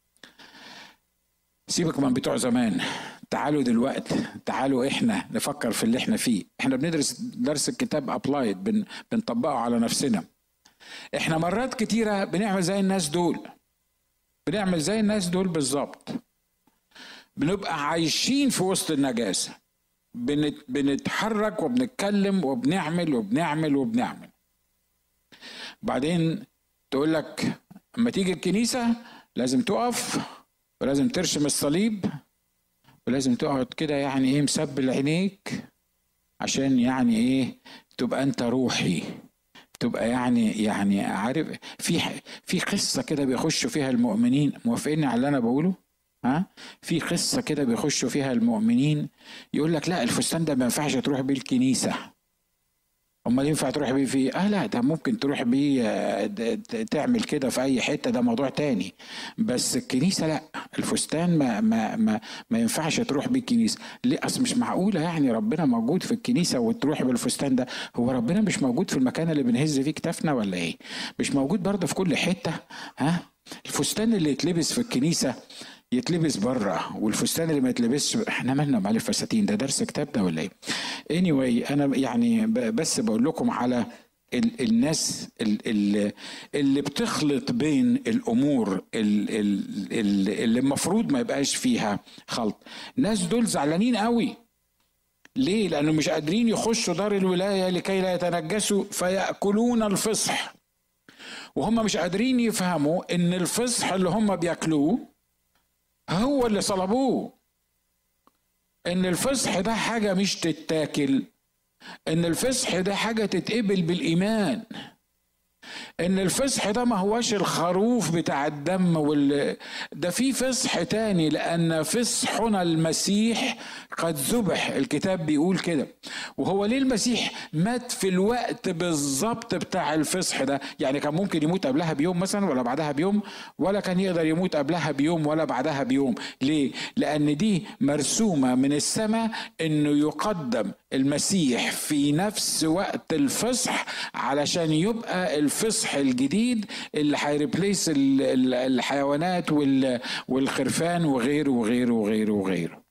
S1: سيبك من بتوع زمان تعالوا دلوقتي تعالوا احنا نفكر في اللي احنا فيه احنا بندرس درس الكتاب ابلايد بن بنطبقه على نفسنا احنا مرات كتيره بنعمل زي الناس دول بنعمل زي الناس دول بالظبط بنبقى عايشين في وسط النجاسه بنت بنتحرك وبنتكلم وبنعمل وبنعمل وبنعمل بعدين تقول لك اما تيجي الكنيسه لازم تقف ولازم ترشم الصليب ولازم تقعد كده يعني ايه مسبل عينيك عشان يعني ايه تبقى انت روحي تبقى يعني يعني عارف في في قصه كده بيخشوا فيها المؤمنين موافقين على اللي انا بقوله ها في قصه كده بيخشوا فيها المؤمنين يقول لك لا الفستان ده ما ينفعش تروح بيه الكنيسه امال ينفع تروح بيه في اه لا ده ممكن تروح بيه آه، تعمل كده في اي حته ده موضوع تاني بس الكنيسه لا الفستان ما ما ما, ما ينفعش تروح بيه الكنيسه ليه اصل مش معقوله يعني ربنا موجود في الكنيسه وتروح بالفستان ده هو ربنا مش موجود في المكان اللي بنهز فيه كتافنا ولا ايه مش موجود برضه في كل حته ها الفستان اللي يتلبس في الكنيسه يتلبس بره والفستان اللي ما يتلبسش احنا مالنا مع الفساتين ده درس كتاب ده ولا ايه؟ anyway انا يعني بس بقول لكم على ال الناس اللي, اللي بتخلط بين الامور اللي المفروض ما يبقاش فيها خلط الناس دول زعلانين قوي ليه لانه مش قادرين يخشوا دار الولايه لكي لا يتنجسوا فياكلون الفصح وهم مش قادرين يفهموا ان الفصح اللي هم بياكلوه هو اللي صلبوه ان الفصح ده حاجة مش تتاكل ان الفصح ده حاجة تتقبل بالايمان ان الفصح ده ما هوش الخروف بتاع الدم وال... ده في فصح تاني لان فصحنا المسيح قد ذبح الكتاب بيقول كده وهو ليه المسيح مات في الوقت بالظبط بتاع الفصح ده يعني كان ممكن يموت قبلها بيوم مثلا ولا بعدها بيوم ولا كان يقدر يموت قبلها بيوم ولا بعدها بيوم ليه لان دي مرسومه من السماء انه يقدم المسيح في نفس وقت الفصح علشان يبقى الفصح الجديد اللي هيريبليس الحيوانات والخرفان وغيره وغيره وغيره وغيره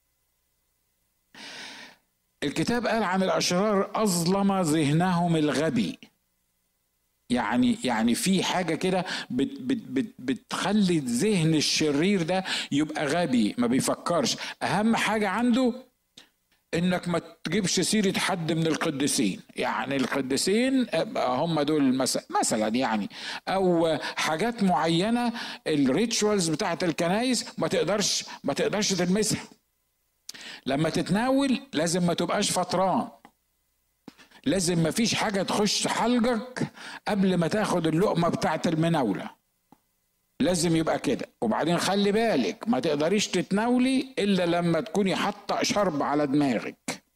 S1: الكتاب قال عن الاشرار اظلم ذهنهم الغبي يعني يعني في حاجة كده بت بت بت بتخلي الذهن الشرير ده يبقى غبي ما بيفكرش أهم حاجة عنده انك ما تجيبش سيره حد من القديسين يعني القديسين هم دول مثلا مثلا يعني او حاجات معينه الريتشوالز بتاعت الكنايس ما تقدرش ما تقدرش تلمسها لما تتناول لازم ما تبقاش فطران لازم ما فيش حاجه تخش حلقك قبل ما تاخد اللقمه بتاعت المناوله لازم يبقى كده وبعدين خلي بالك ما تقدريش تتناولي الا لما تكوني حاطه شرب على دماغك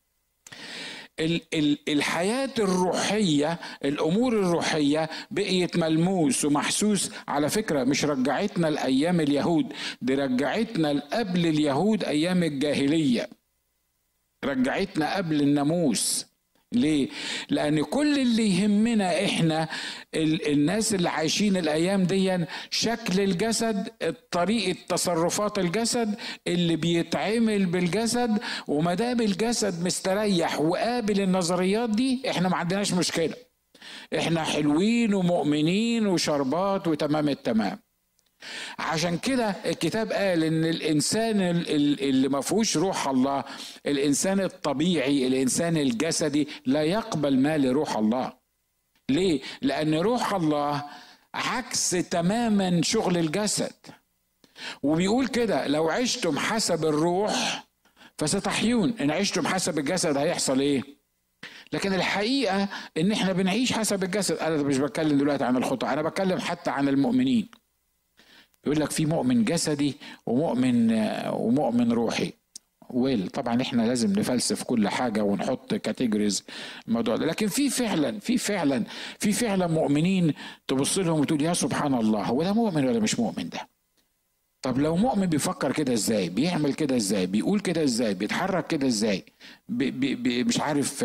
S1: الحياة الروحية الأمور الروحية بقيت ملموس ومحسوس على فكرة مش رجعتنا لأيام اليهود دي رجعتنا قبل اليهود أيام الجاهلية رجعتنا قبل الناموس ليه؟ لأن كل اللي يهمنا إحنا الناس اللي عايشين الأيام دي شكل الجسد طريقة تصرفات الجسد اللي بيتعمل بالجسد وما دام الجسد مستريح وقابل النظريات دي إحنا ما عندناش مشكلة إحنا حلوين ومؤمنين وشربات وتمام التمام عشان كده الكتاب قال ان الانسان اللي ما فيهوش روح الله الانسان الطبيعي الانسان الجسدي لا يقبل ما لروح الله ليه لان روح الله عكس تماما شغل الجسد وبيقول كده لو عشتم حسب الروح فستحيون ان عشتم حسب الجسد هيحصل ايه لكن الحقيقه ان احنا بنعيش حسب الجسد انا مش بتكلم دلوقتي عن الخطى انا بتكلم حتى عن المؤمنين يقول لك في مؤمن جسدي ومؤمن ومؤمن روحي ويل طبعا احنا لازم نفلسف كل حاجه ونحط كاتيجوريز الموضوع ده لكن في فعلا في فعلا في فعلا مؤمنين تبص لهم وتقول يا سبحان الله هو ده مؤمن ولا مش مؤمن ده طب لو مؤمن بيفكر كده ازاي بيعمل كده ازاي بيقول كده ازاي بيتحرك كده ازاي بي بي مش عارف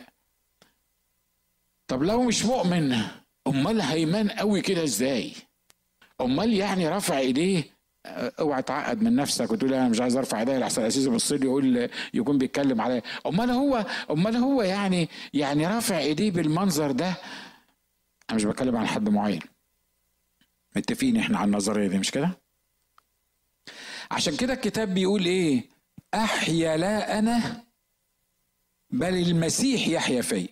S1: طب لو مش مؤمن امال هيمان قوي كده ازاي امال يعني رفع ايديه اوعى تعقد من نفسك وتقول انا مش عايز ارفع ايديا لحسن الاسيس يبص لي يقول يكون بيتكلم عليا امال هو امال هو يعني يعني رافع ايديه بالمنظر ده انا مش بتكلم عن حد معين متفقين احنا على النظريه دي مش كده عشان كده الكتاب بيقول ايه احيا لا انا بل المسيح يحيا فيا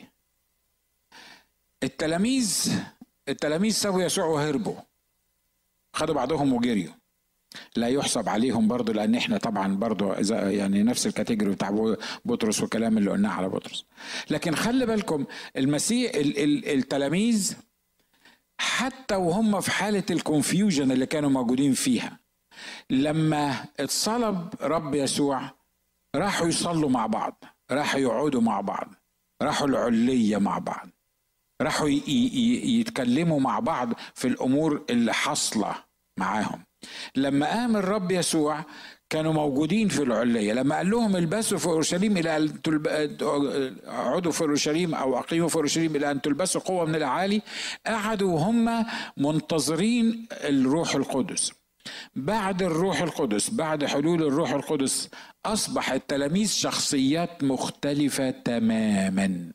S1: التلاميذ التلاميذ سابوا يسوع وهربوا خدوا بعضهم وجريوا لا يحسب عليهم برضو لان احنا طبعا برضو يعني نفس الكاتيجوري بتاع بطرس والكلام اللي قلناه على بطرس لكن خلي بالكم المسيح التلاميذ حتى وهم في حالة الكونفيوجن اللي كانوا موجودين فيها لما اتصلب رب يسوع راحوا يصلوا مع بعض راحوا يقعدوا مع بعض راحوا العلية مع بعض راحوا يتكلموا مع بعض في الامور اللي حاصله معاهم لما قام الرب يسوع كانوا موجودين في العليه لما قال لهم البسوا في اورشليم الى ان اقعدوا في اورشليم او اقيموا في اورشليم الى ان تلبسوا قوه من العالي قعدوا هم منتظرين الروح القدس بعد الروح القدس بعد حلول الروح القدس اصبح التلاميذ شخصيات مختلفه تماما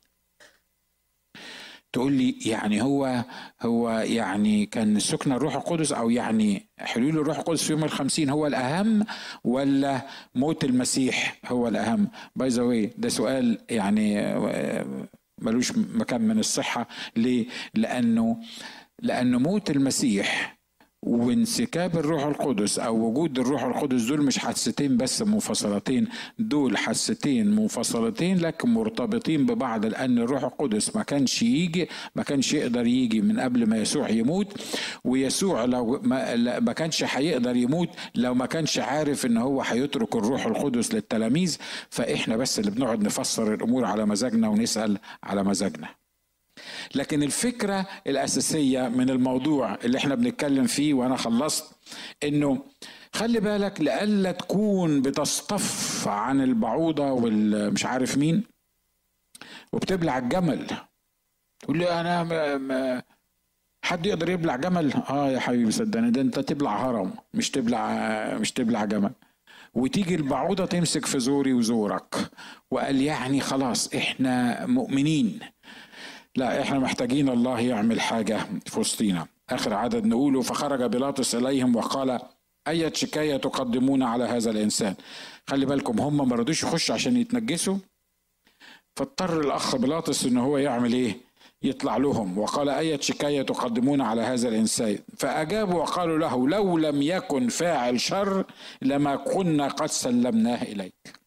S1: تقول لي يعني هو هو يعني كان سكن الروح القدس او يعني حلول الروح القدس في يوم الخمسين هو الاهم ولا موت المسيح هو الاهم باي ذا ده سؤال يعني ملوش مكان من الصحه ليه لانه لان موت المسيح وانسكاب الروح القدس او وجود الروح القدس دول مش حادثتين بس منفصلتين دول حادثتين منفصلتين لكن مرتبطين ببعض لان الروح القدس ما كانش يجي ما كانش يقدر يجي من قبل ما يسوع يموت ويسوع لو ما, ما كانش هيقدر يموت لو ما كانش عارف ان هو هيترك الروح القدس للتلاميذ فاحنا بس اللي بنقعد نفسر الامور على مزاجنا ونسال على مزاجنا لكن الفكره الاساسيه من الموضوع اللي احنا بنتكلم فيه وانا خلصت انه خلي بالك لألا تكون بتصطف عن البعوضة والمش عارف مين وبتبلع الجمل تقول لي أنا ما ما حد يقدر يبلع جمل اه يا حبيبي صدقني ده انت تبلع هرم مش تبلع مش تبلع جمل وتيجي البعوضة تمسك في زوري وزورك وقال يعني خلاص احنا مؤمنين لا احنا محتاجين الله يعمل حاجة في وسطينا آخر عدد نقوله فخرج بيلاطس إليهم وقال أية شكاية تقدمون على هذا الإنسان خلي بالكم هم ما رضوش يخشوا عشان يتنجسوا فاضطر الأخ بيلاطس إن هو يعمل إيه يطلع لهم وقال أية شكاية تقدمون على هذا الإنسان فأجابوا وقالوا له لو لم يكن فاعل شر لما كنا قد سلمناه إليك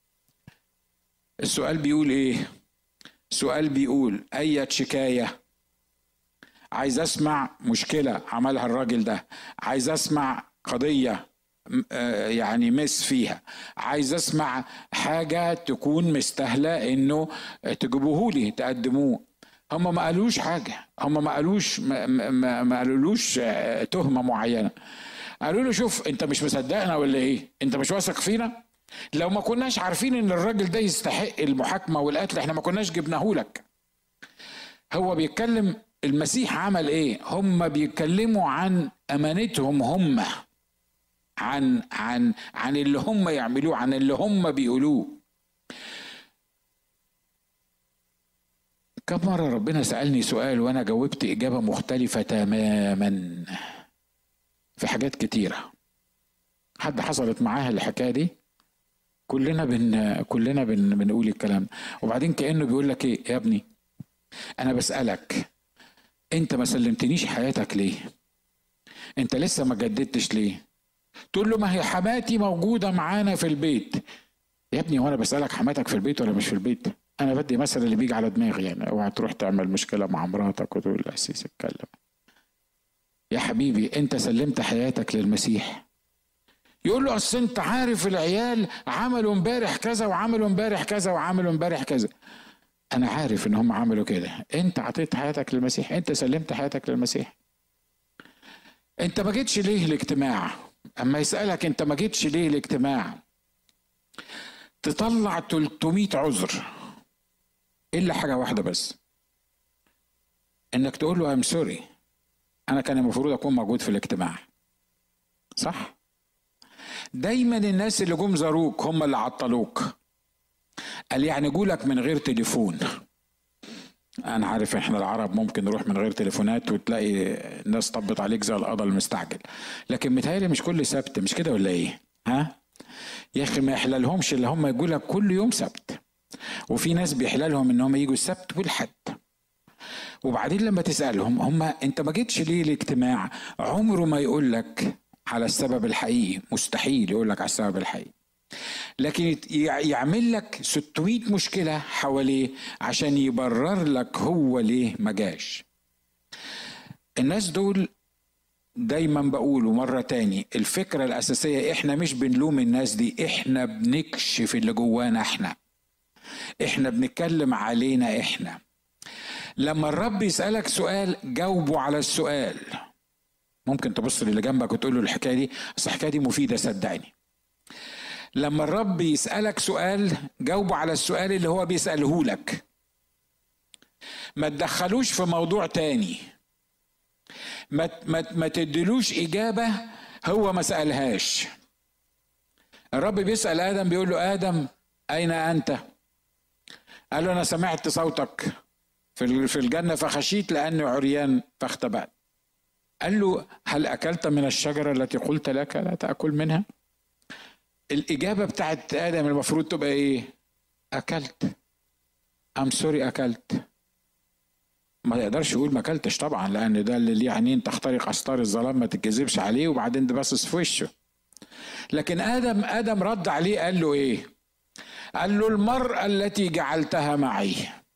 S1: السؤال بيقول إيه سؤال بيقول أية شكاية عايز أسمع مشكلة عملها الراجل ده عايز أسمع قضية آه، يعني مس فيها عايز اسمع حاجة تكون مستاهلة انه تجيبوه لي تقدموه هم ما قالوش حاجة هم ما قالوش ما, ما, ما قالولوش آه، تهمة معينة قالوا له شوف انت مش مصدقنا ولا ايه انت مش واثق فينا لو ما كناش عارفين ان الراجل ده يستحق المحاكمه والقتل احنا ما كناش جبناه لك هو بيتكلم المسيح عمل ايه هم بيتكلموا عن امانتهم هم عن عن عن اللي هم يعملوه عن اللي هم بيقولوه كم مرة ربنا سألني سؤال وأنا جاوبت إجابة مختلفة تماما في حاجات كتيرة حد حصلت معاها الحكاية دي كلنا بن كلنا بن بنقول الكلام وبعدين كانه بيقول لك ايه يا ابني انا بسالك انت ما سلمتنيش حياتك ليه انت لسه ما جددتش ليه تقول له ما هي حماتي موجوده معانا في البيت يا ابني وانا بسالك حماتك في البيت ولا مش في البيت انا بدي مثل اللي بيجي على دماغي يعني اوعى تروح تعمل مشكله مع مراتك وتقول الاسيس اتكلم يا حبيبي انت سلمت حياتك للمسيح يقول له اصل انت عارف العيال عملوا امبارح كذا وعملوا امبارح كذا وعملوا امبارح كذا انا عارف ان هم عملوا كده انت عطيت حياتك للمسيح انت سلمت حياتك للمسيح انت ما جيتش ليه الاجتماع اما يسالك انت ما جيتش ليه الاجتماع تطلع 300 عذر الا حاجه واحده بس انك تقول له ام سوري انا كان المفروض اكون موجود في الاجتماع صح دايما الناس اللي جم زاروك هم اللي عطلوك قال يعني جولك من غير تليفون انا عارف احنا العرب ممكن نروح من غير تليفونات وتلاقي الناس طبت عليك زي القضا المستعجل لكن متهيألي مش كل سبت مش كده ولا ايه ها يا اخي ما يحللهمش اللي هم يقول لك كل يوم سبت وفي ناس بيحللهم ان هم يجوا السبت والحد وبعدين لما تسالهم هم انت ما جيتش ليه الاجتماع عمره ما يقول لك على السبب الحقيقي مستحيل يقول لك على السبب الحقيقي لكن يعمل لك 600 مشكلة حواليه عشان يبرر لك هو ليه ما جاش الناس دول دايما بقوله مرة تاني الفكرة الأساسية احنا مش بنلوم الناس دي احنا بنكشف اللي جوانا احنا احنا بنتكلم علينا احنا لما الرب يسألك سؤال جاوبه على السؤال ممكن تبص للي جنبك وتقول له الحكايه دي بس الحكايه دي مفيده صدقني لما الرب يسالك سؤال جاوبه على السؤال اللي هو بيساله لك ما تدخلوش في موضوع تاني ما ما ما تدلوش اجابه هو ما سالهاش الرب بيسال ادم بيقول له ادم اين انت قال له انا سمعت صوتك في الجنه فخشيت لاني عريان فاختبأت قال له هل أكلت من الشجرة التي قلت لك لا تأكل منها الإجابة بتاعت آدم المفروض تبقى إيه أكلت أم سوري أكلت ما يقدرش يقول ما اكلتش طبعا لان ده اللي ليه عينين تخترق استار الظلام ما تتكذبش عليه وبعدين ده باصص في وشه لكن ادم ادم رد عليه قال له ايه قال له المراه التي جعلتها معي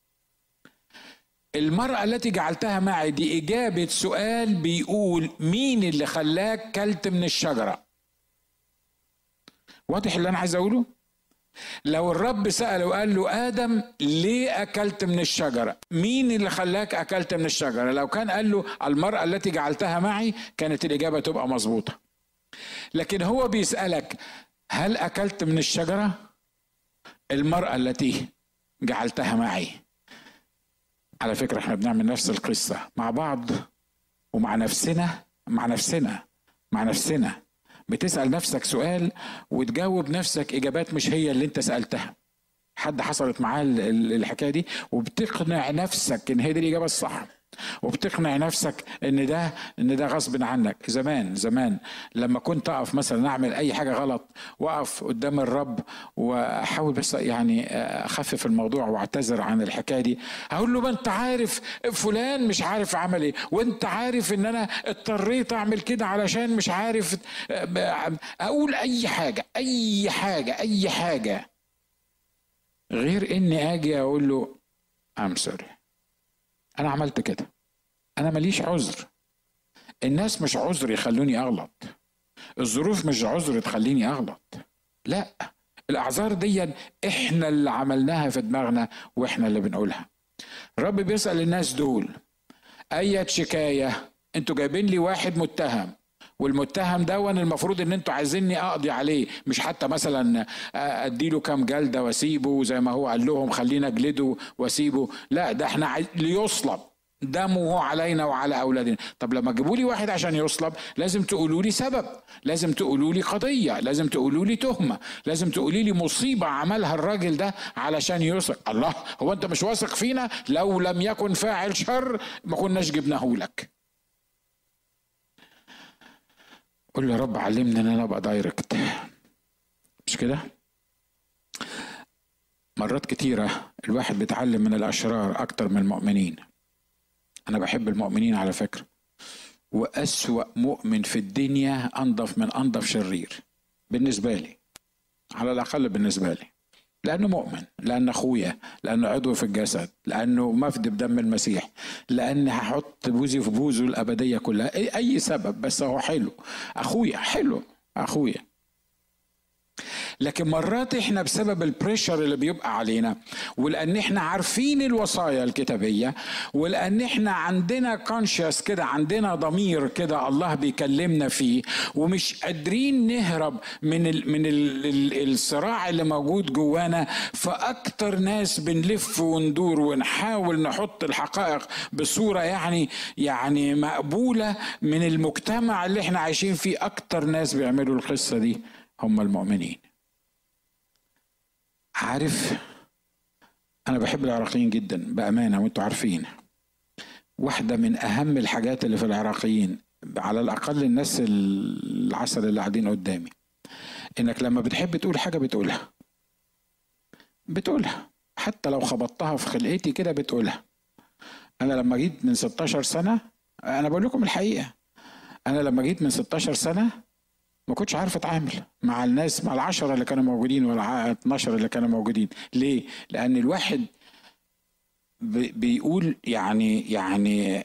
S1: المرأة التي جعلتها معي دي إجابة سؤال بيقول مين اللي خلاك كلت من الشجرة واضح اللي أنا عايز أقوله لو الرب سأله وقال له آدم ليه أكلت من الشجرة مين اللي خلاك أكلت من الشجرة لو كان قال له المرأة التي جعلتها معي كانت الإجابة تبقى مظبوطة لكن هو بيسألك هل أكلت من الشجرة المرأة التي جعلتها معي على فكرة احنا بنعمل نفس القصة مع بعض ومع نفسنا مع نفسنا مع نفسنا بتسأل نفسك سؤال وتجاوب نفسك إجابات مش هي اللي أنت سألتها حد حصلت معاه الحكاية دي وبتقنع نفسك إن هي دي الإجابة الصح وبتقنع نفسك ان ده ان ده غصب عنك زمان زمان لما كنت اقف مثلا اعمل اي حاجه غلط واقف قدام الرب واحاول بس يعني اخفف الموضوع واعتذر عن الحكايه دي اقول له ما انت عارف فلان مش عارف عمل ايه وانت عارف ان انا اضطريت اعمل كده علشان مش عارف اقول اي حاجه اي حاجه اي حاجه غير اني اجي اقول له ام سوري انا عملت كده انا ماليش عذر الناس مش عذر يخلوني اغلط الظروف مش عذر تخليني اغلط لا الاعذار دي احنا اللي عملناها في دماغنا واحنا اللي بنقولها الرب بيسال الناس دول اي شكايه انتوا جايبين لي واحد متهم والمتهم ده المفروض ان انتوا عايزيني اقضي عليه مش حتى مثلا اديله كام جلده واسيبه زي ما هو قال لهم خلينا اجلده واسيبه لا ده احنا عايز ليصلب دمه علينا وعلى اولادنا طب لما تجيبوا لي واحد عشان يصلب لازم تقولوا لي سبب لازم تقولوا لي قضيه لازم تقولوا لي تهمه لازم تقولي لي مصيبه عملها الراجل ده علشان يصلب الله هو انت مش واثق فينا لو لم يكن فاعل شر ما كناش جبناه لك قول يا رب علمني ان انا ابقى دايركت مش كده مرات كتيرة الواحد بيتعلم من الأشرار أكتر من المؤمنين أنا بحب المؤمنين على فكرة وأسوأ مؤمن في الدنيا أنظف من أنظف شرير بالنسبة لي على الأقل بالنسبة لي لأنه مؤمن لأنه أخويا لأنه عضو في الجسد لأنه مفدي بدم المسيح لأن هحط بوزي في بوزه الأبدية كلها أي سبب بس هو حلو أخويا حلو أخويا لكن مرات احنا بسبب البريشر اللي بيبقى علينا ولان احنا عارفين الوصايا الكتابيه ولان احنا عندنا كونشس كده عندنا ضمير كده الله بيكلمنا فيه ومش قادرين نهرب من ال من ال الصراع اللي موجود جوانا فاكتر ناس بنلف وندور ونحاول نحط الحقائق بصوره يعني يعني مقبوله من المجتمع اللي احنا عايشين فيه اكتر ناس بيعملوا القصه دي هم المؤمنين عارف انا بحب العراقيين جدا بامانه وانتوا عارفين واحده من اهم الحاجات اللي في العراقيين على الاقل الناس العسل اللي قاعدين قدامي انك لما بتحب تقول حاجه بتقولها بتقولها حتى لو خبطتها في خلقتي كده بتقولها انا لما جيت من 16 سنه انا بقول لكم الحقيقه انا لما جيت من 16 سنه ما كنتش عارف اتعامل مع الناس مع العشرة اللي كانوا موجودين ولا 12 اللي كانوا موجودين ليه لان الواحد بيقول يعني يعني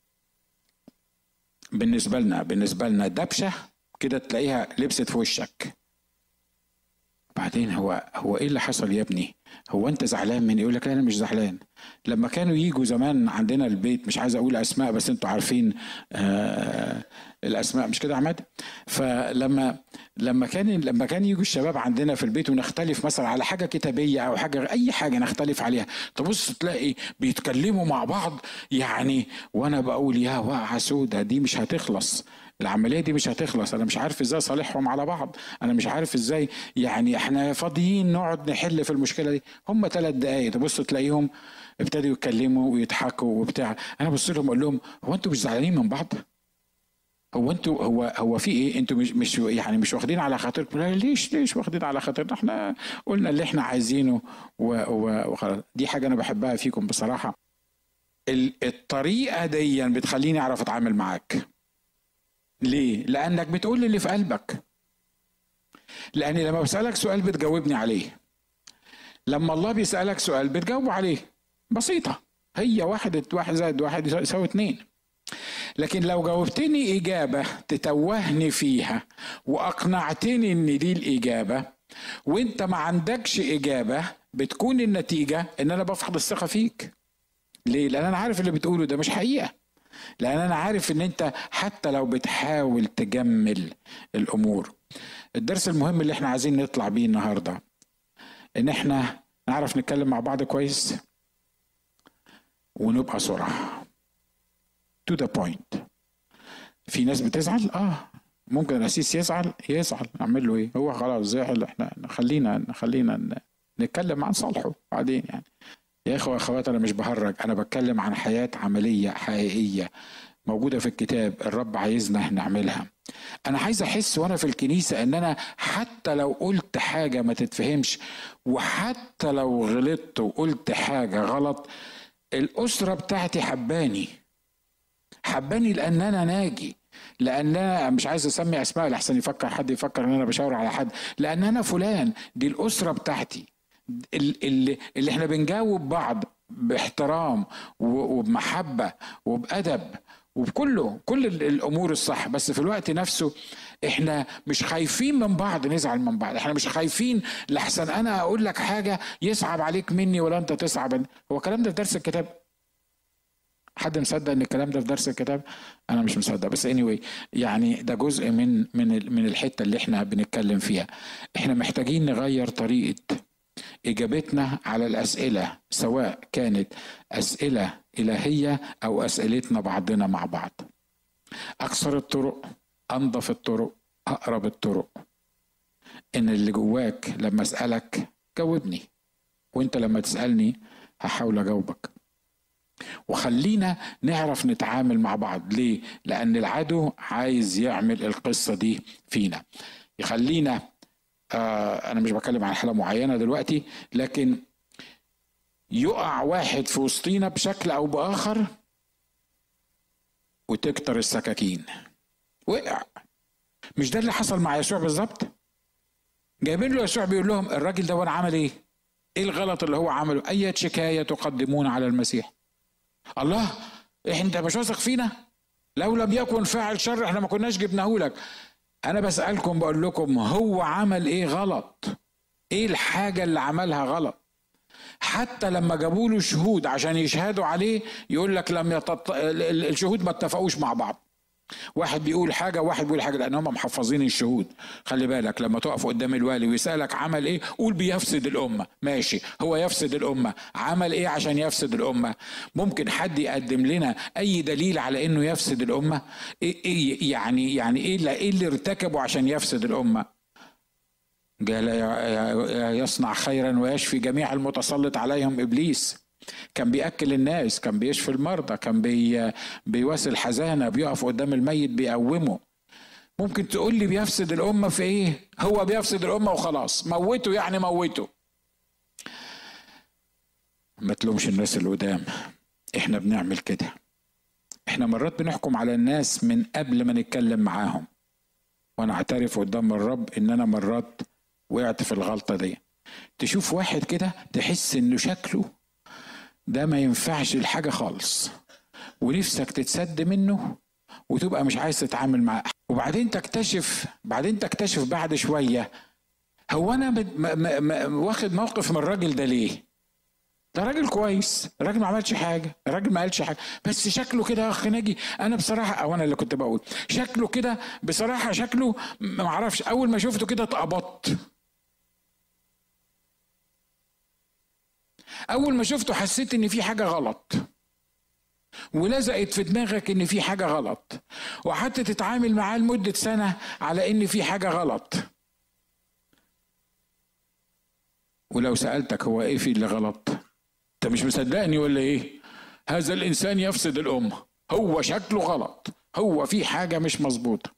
S1: بالنسبة لنا بالنسبة لنا دبشة كده تلاقيها لبست في وشك بعدين هو هو ايه اللي حصل يا ابني هو انت زعلان من يقول لك لا انا مش زعلان لما كانوا يجوا زمان عندنا البيت مش عايز اقول اسماء بس انتوا عارفين آه الاسماء مش كده يا عماد فلما لما كان لما كان يجوا الشباب عندنا في البيت ونختلف مثلا على حاجه كتابيه او حاجه اي حاجه نختلف عليها تبص تلاقي بيتكلموا مع بعض يعني وانا بقول يا وقعه سودة دي مش هتخلص العمليه دي مش هتخلص انا مش عارف ازاي اصالحهم على بعض انا مش عارف ازاي يعني احنا فاضيين نقعد نحل في المشكله دي هم ثلاث دقايق تبص تلاقيهم ابتدوا يتكلموا ويضحكوا وبتاع انا بص لهم اقول لهم هو انتوا مش زعلانين من بعض هو انتوا هو هو في ايه انتوا مش مش يعني مش واخدين على خاطركم ليش ليش واخدين على خاطرنا احنا قلنا اللي احنا عايزينه وخلاص دي حاجه انا بحبها فيكم بصراحه الطريقه دي بتخليني اعرف اتعامل معاك ليه لانك بتقول اللي في قلبك لاني لما بسالك سؤال بتجاوبني عليه لما الله بيسالك سؤال بتجاوبه عليه بسيطه هي واحد واحد زائد واحد يساوي اتنين لكن لو جاوبتني إجابة تتوهني فيها وأقنعتني إن دي الإجابة وأنت ما عندكش إجابة بتكون النتيجة إن أنا بفقد الثقة فيك ليه؟ لأن أنا عارف اللي بتقوله ده مش حقيقة لأن أنا عارف إن أنت حتى لو بتحاول تجمل الأمور الدرس المهم اللي احنا عايزين نطلع بيه النهارده ان احنا نعرف نتكلم مع بعض كويس ونبقى صراحه تو ذا بوينت في ناس بتزعل اه ممكن الاسيس يزعل يزعل اعمل له ايه هو خلاص زعل احنا خلينا خلينا نتكلم عن صالحه بعدين يعني يا اخوه اخوات انا مش بهرج انا بتكلم عن حياه عمليه حقيقيه موجوده في الكتاب الرب عايزنا نعملها انا عايز احس وانا في الكنيسه ان انا حتى لو قلت حاجه ما تتفهمش وحتى لو غلطت وقلت حاجه غلط الاسره بتاعتي حباني حباني لان انا ناجي لان انا مش عايز اسمي اسماء لحسن يفكر حد يفكر ان انا بشاور على حد لان انا فلان دي الاسره بتاعتي اللي, اللي احنا بنجاوب بعض باحترام وبمحبه وبادب وبكله كل الامور الصح بس في الوقت نفسه احنا مش خايفين من بعض نزعل من بعض احنا مش خايفين لحسن انا اقول لك حاجه يصعب عليك مني ولا انت تصعب هو الكلام ده في درس الكتاب حد مصدق ان الكلام ده في درس الكتاب انا مش مصدق بس anyway يعني ده جزء من من من الحته اللي احنا بنتكلم فيها احنا محتاجين نغير طريقه اجابتنا على الاسئله سواء كانت اسئله الهيه او اسئلتنا بعضنا مع بعض اكثر الطرق انظف الطرق اقرب الطرق ان اللي جواك لما اسالك جاوبني وانت لما تسالني هحاول اجاوبك وخلينا نعرف نتعامل مع بعض ليه لان العدو عايز يعمل القصه دي فينا يخلينا آه انا مش بتكلم عن حاله معينه دلوقتي لكن يقع واحد في وسطينا بشكل او باخر وتكتر السكاكين وقع مش ده اللي حصل مع يسوع بالظبط جايبين له يسوع بيقول لهم الراجل ده وانا عمل ايه ايه الغلط اللي هو عمله اي شكايه تقدمون على المسيح الله انت مش واثق فينا لو لم يكن فاعل شر احنا ما كناش جبناه لك انا بسالكم بقول لكم هو عمل ايه غلط ايه الحاجه اللي عملها غلط حتى لما جابوا له شهود عشان يشهدوا عليه يقول لك لم يتط... الشهود ما اتفقوش مع بعض واحد بيقول حاجة وواحد بيقول حاجة لأن هم محفظين الشهود خلي بالك لما تقف قدام الوالي ويسألك عمل إيه قول بيفسد الأمة ماشي هو يفسد الأمة عمل إيه عشان يفسد الأمة ممكن حد يقدم لنا أي دليل على إنه يفسد الأمة إيه, إيه يعني يعني إيه, إيه اللي ارتكبه عشان يفسد الأمة قال يصنع خيرا ويشفي جميع المتسلط عليهم إبليس كان بياكل الناس كان بيشفي المرضى كان بي بيواسي الحزانه بيقف قدام الميت بيقومه ممكن تقول لي بيفسد الامه في ايه هو بيفسد الامه وخلاص موته يعني موته ما تلومش الناس اللي قدام احنا بنعمل كده احنا مرات بنحكم على الناس من قبل ما نتكلم معاهم وانا اعترف قدام الرب ان انا مرات وقعت في الغلطه دي تشوف واحد كده تحس انه شكله ده ما ينفعش الحاجة خالص ونفسك تتسد منه وتبقى مش عايز تتعامل معاه وبعدين تكتشف بعدين تكتشف بعد شوية هو أنا م- م- واخد موقف من الراجل ده ليه؟ ده راجل كويس الراجل ما عملش حاجة الراجل ما قالش حاجة بس شكله كده يا أخ ناجي أنا بصراحة أو أنا اللي كنت بقول شكله كده بصراحة شكله ما أعرفش أول ما شفته كده اتقبضت اول ما شفته حسيت ان في حاجه غلط ولزقت في دماغك ان في حاجه غلط وحتى تتعامل معاه لمده سنه على ان في حاجه غلط ولو سالتك هو ايه في اللي غلط انت مش مصدقني ولا ايه هذا الانسان يفسد الامه هو شكله غلط هو في حاجه مش مظبوطه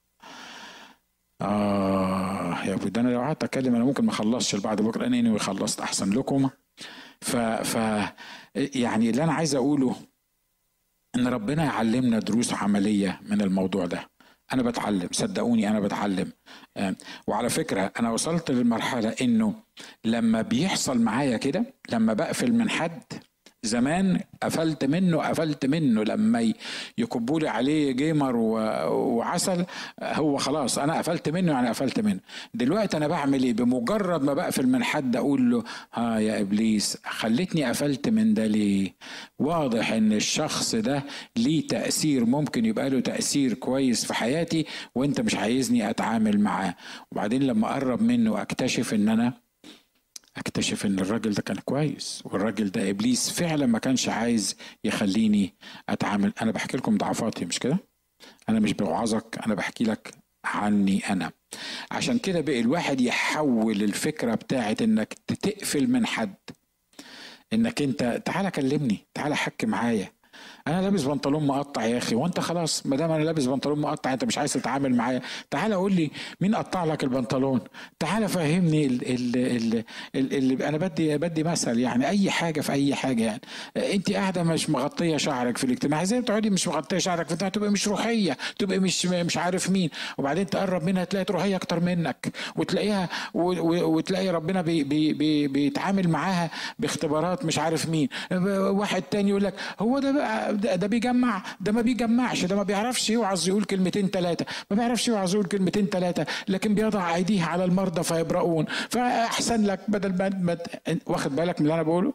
S1: اه يا ابو ده انا لو قعدت اتكلم انا ممكن ما اخلصش بعد بكره انا خلصت احسن لكم ف, ف يعني اللي انا عايز اقوله ان ربنا يعلمنا دروس عمليه من الموضوع ده انا بتعلم صدقوني انا بتعلم آه، وعلى فكره انا وصلت للمرحله انه لما بيحصل معايا كده لما بقفل من حد زمان قفلت منه قفلت منه لما يكبوا لي عليه جيمر وعسل هو خلاص انا قفلت منه يعني قفلت منه دلوقتي انا بعمل ايه بمجرد ما بقفل من حد اقول له ها يا ابليس خلتني قفلت من ده ليه واضح ان الشخص ده ليه تاثير ممكن يبقى له تاثير كويس في حياتي وانت مش عايزني اتعامل معاه وبعدين لما اقرب منه اكتشف ان انا اكتشف ان الراجل ده كان كويس والراجل ده ابليس فعلا ما كانش عايز يخليني اتعامل انا بحكي لكم ضعفاتي مش كده انا مش بوعظك انا بحكي لك عني انا عشان كده بقى الواحد يحول الفكره بتاعت انك تقفل من حد انك انت تعالى كلمني تعالى حكي معايا انا لابس بنطلون مقطع يا اخي وانت خلاص ما دام انا لابس بنطلون مقطع انت مش عايز تتعامل معايا تعالى قول لي مين قطع لك البنطلون تعالى فهمني ال ال ال ال ال انا بدي بدي مثل يعني اي حاجه في اي حاجه يعني انت قاعده مش مغطيه شعرك في الاجتماع زي بتقعدي مش مغطيه شعرك في تبقى مش روحيه تبقى مش مش عارف مين وبعدين تقرب منها تلاقي روحيه اكتر منك وتلاقيها وتلاقي ربنا بي بي بي بيتعامل معاها باختبارات مش عارف مين واحد تاني يقول لك هو ده بقى ده, ده بيجمع ده ما بيجمعش ده ما بيعرفش يوعظ يقول كلمتين ثلاثة ما بيعرفش يوعظ يقول كلمتين ثلاثة لكن بيضع أيديه على المرضى فيبرؤون فأحسن لك بدل ما واخد بالك من اللي أنا بقوله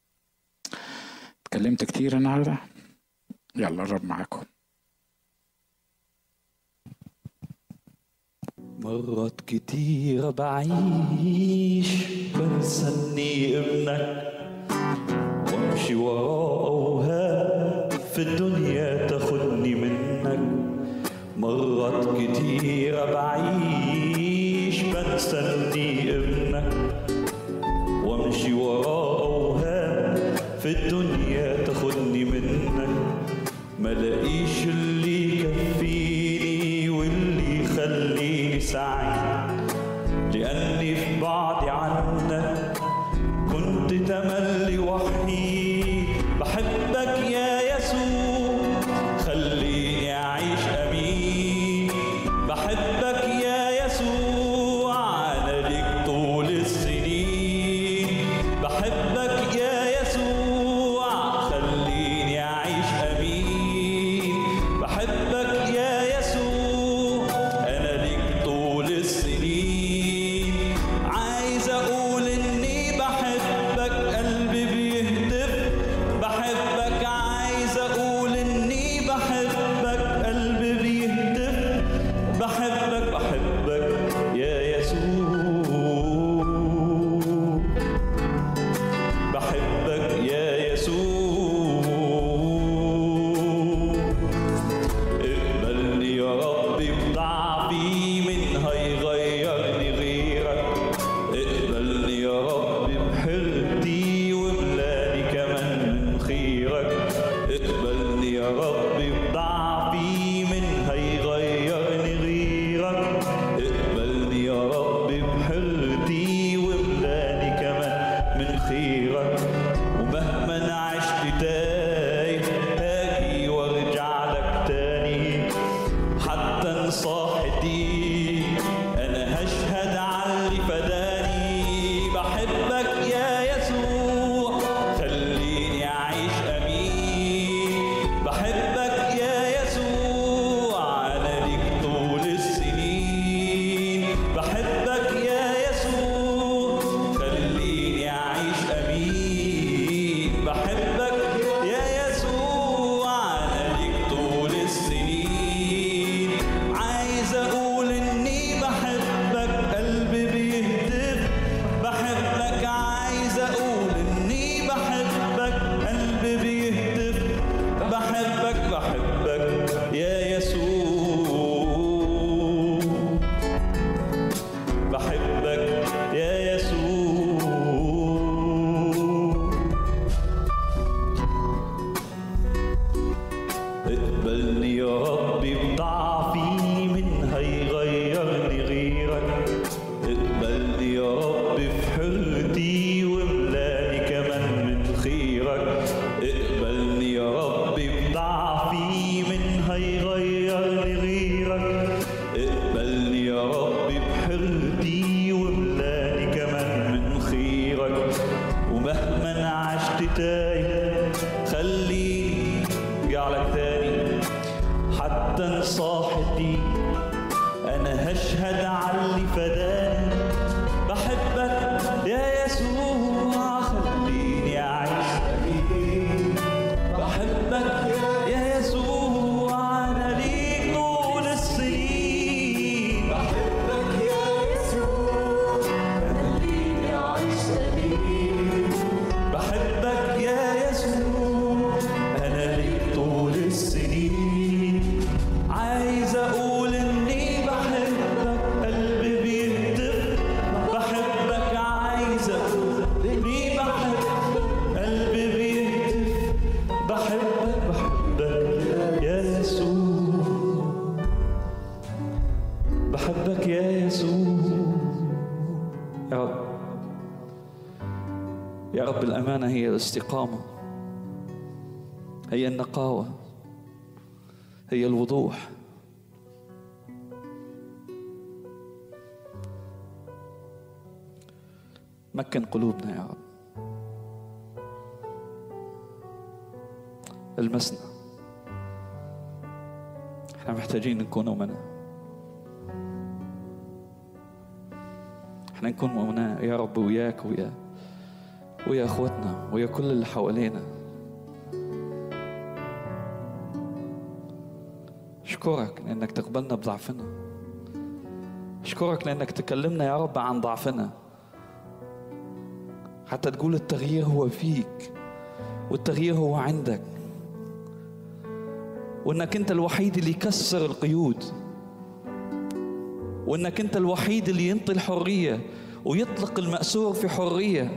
S1: اتكلمت كتير النهارده يلا الرب معاكم
S2: مرات كتيرة بعيش بنسى ابنك وامشي وراء في الدنيا تاخدني منك مرات كتيرة بعيش بنسى اني ابنك وامشي وراء في الدنيا تاخدني منك ملاقيش اللي يكفيني واللي يخليني سعيد لأني في بعدي عنك كنت تملي وحيد بحبك يا يسوع خليني أعيش أمين بحبك يا يسوع أنا ليك طول السنين بحبك يا يسوع خليني أعيش أمين بحبك يا يسوع أنا ليك طول السنين عايز أقول إني بحبك قلبي بيهتف تايه خليني ارجع لك تاني حتى انصاح الدين انا هشهد على اللي فداني بحبك يا يسوع خليني اعيش أبيك. بحبك يا يسوع انا ليك طول السنين بحبك يا يسوع خليني اعيش أبيك. بحبك يا يسوع انا ليك طول السنين عايز اقول اني بحبك قلبي بيهتف بحبك عايز اقول اني بحبك قلبي بيهتف بحبك بحبك يا يسوع بحبك يا يسوع يا رب يا رب الأمانة هي الاستقامة هي النقاوة هي الوضوح مكن قلوبنا يا رب المسنا احنا محتاجين نكون أمنا احنا نكون أمنا يا رب وياك ويا ويا اخوتنا ويا كل اللي حوالينا اشكرك لانك تقبلنا بضعفنا اشكرك لانك تكلمنا يا رب عن ضعفنا حتى تقول التغيير هو فيك والتغيير هو عندك وانك انت الوحيد اللي يكسر القيود وانك انت الوحيد اللي ينطي الحريه ويطلق المأسور في حريه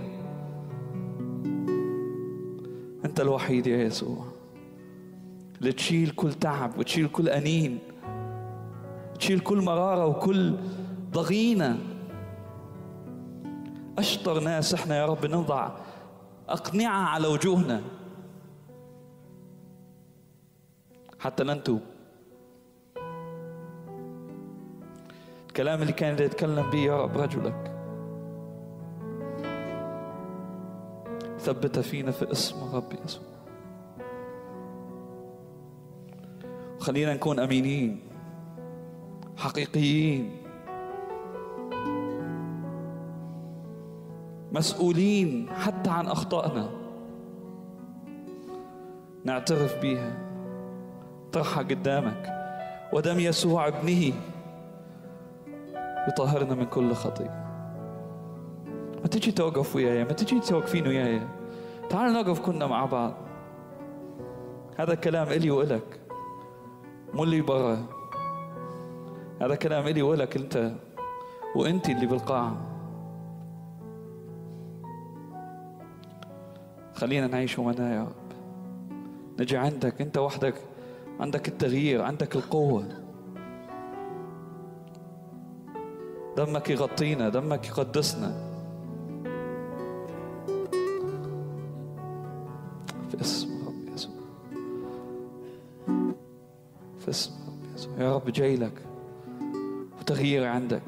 S2: انت الوحيد يا يسوع اللي تشيل كل تعب وتشيل كل انين تشيل كل مراره وكل ضغينه اشطر ناس احنا يا رب نضع اقنعه على وجوهنا حتى ننتوب الكلام اللي كان يتكلم به يا رب رجلك ثبت فينا في اسم رب يسوع خلينا نكون امينين حقيقيين مسؤولين حتى عن اخطائنا نعترف بيها طرحها قدامك ودم يسوع ابنه يطهرنا من كل خطيئه ما تجي توقف وياي ما تجي توقفين وياي تعال نقف كنا مع بعض هذا كلام إلي وإلك مو اللي برا هذا كلام إلي وإلك أنت وأنت اللي بالقاعة خلينا نعيش ومنا يا رب نجي عندك أنت وحدك عندك التغيير عندك القوة دمك يغطينا دمك يقدسنا في اسم رب يسوع في اسم رب يسوع يا رب جاي لك وتغيير عندك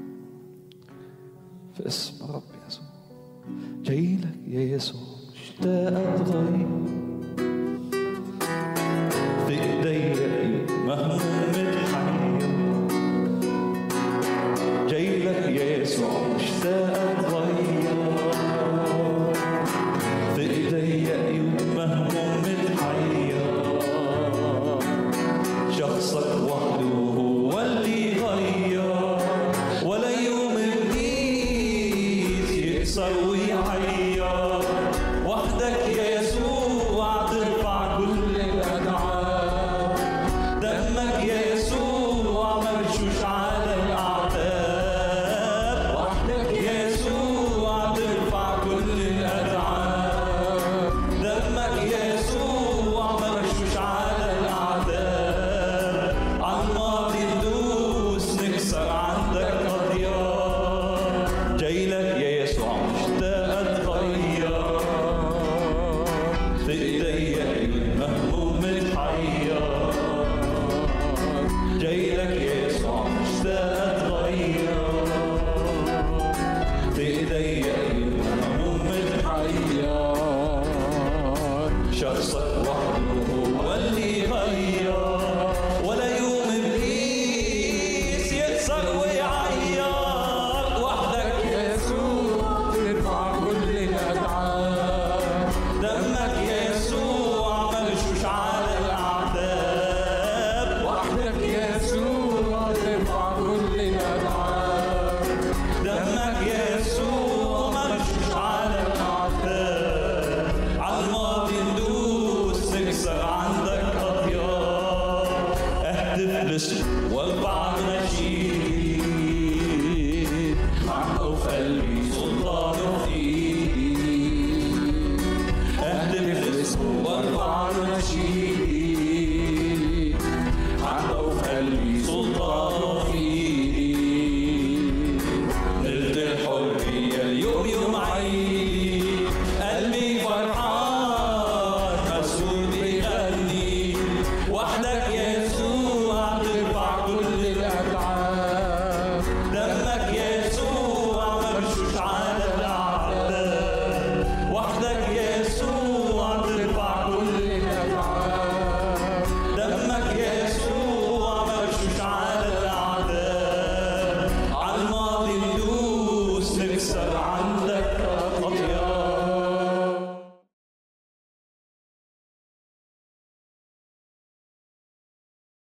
S2: في اسم رب يسوع جاي لك يا يسوع اشتاق اتغير في ايدي مهموم متحير جاي لك يا يسوع مشتاق اتغير في ايدي ايوب مهموم متحير شخصك وحده هو اللي غير ولا يوم ابليس يكسر ويعير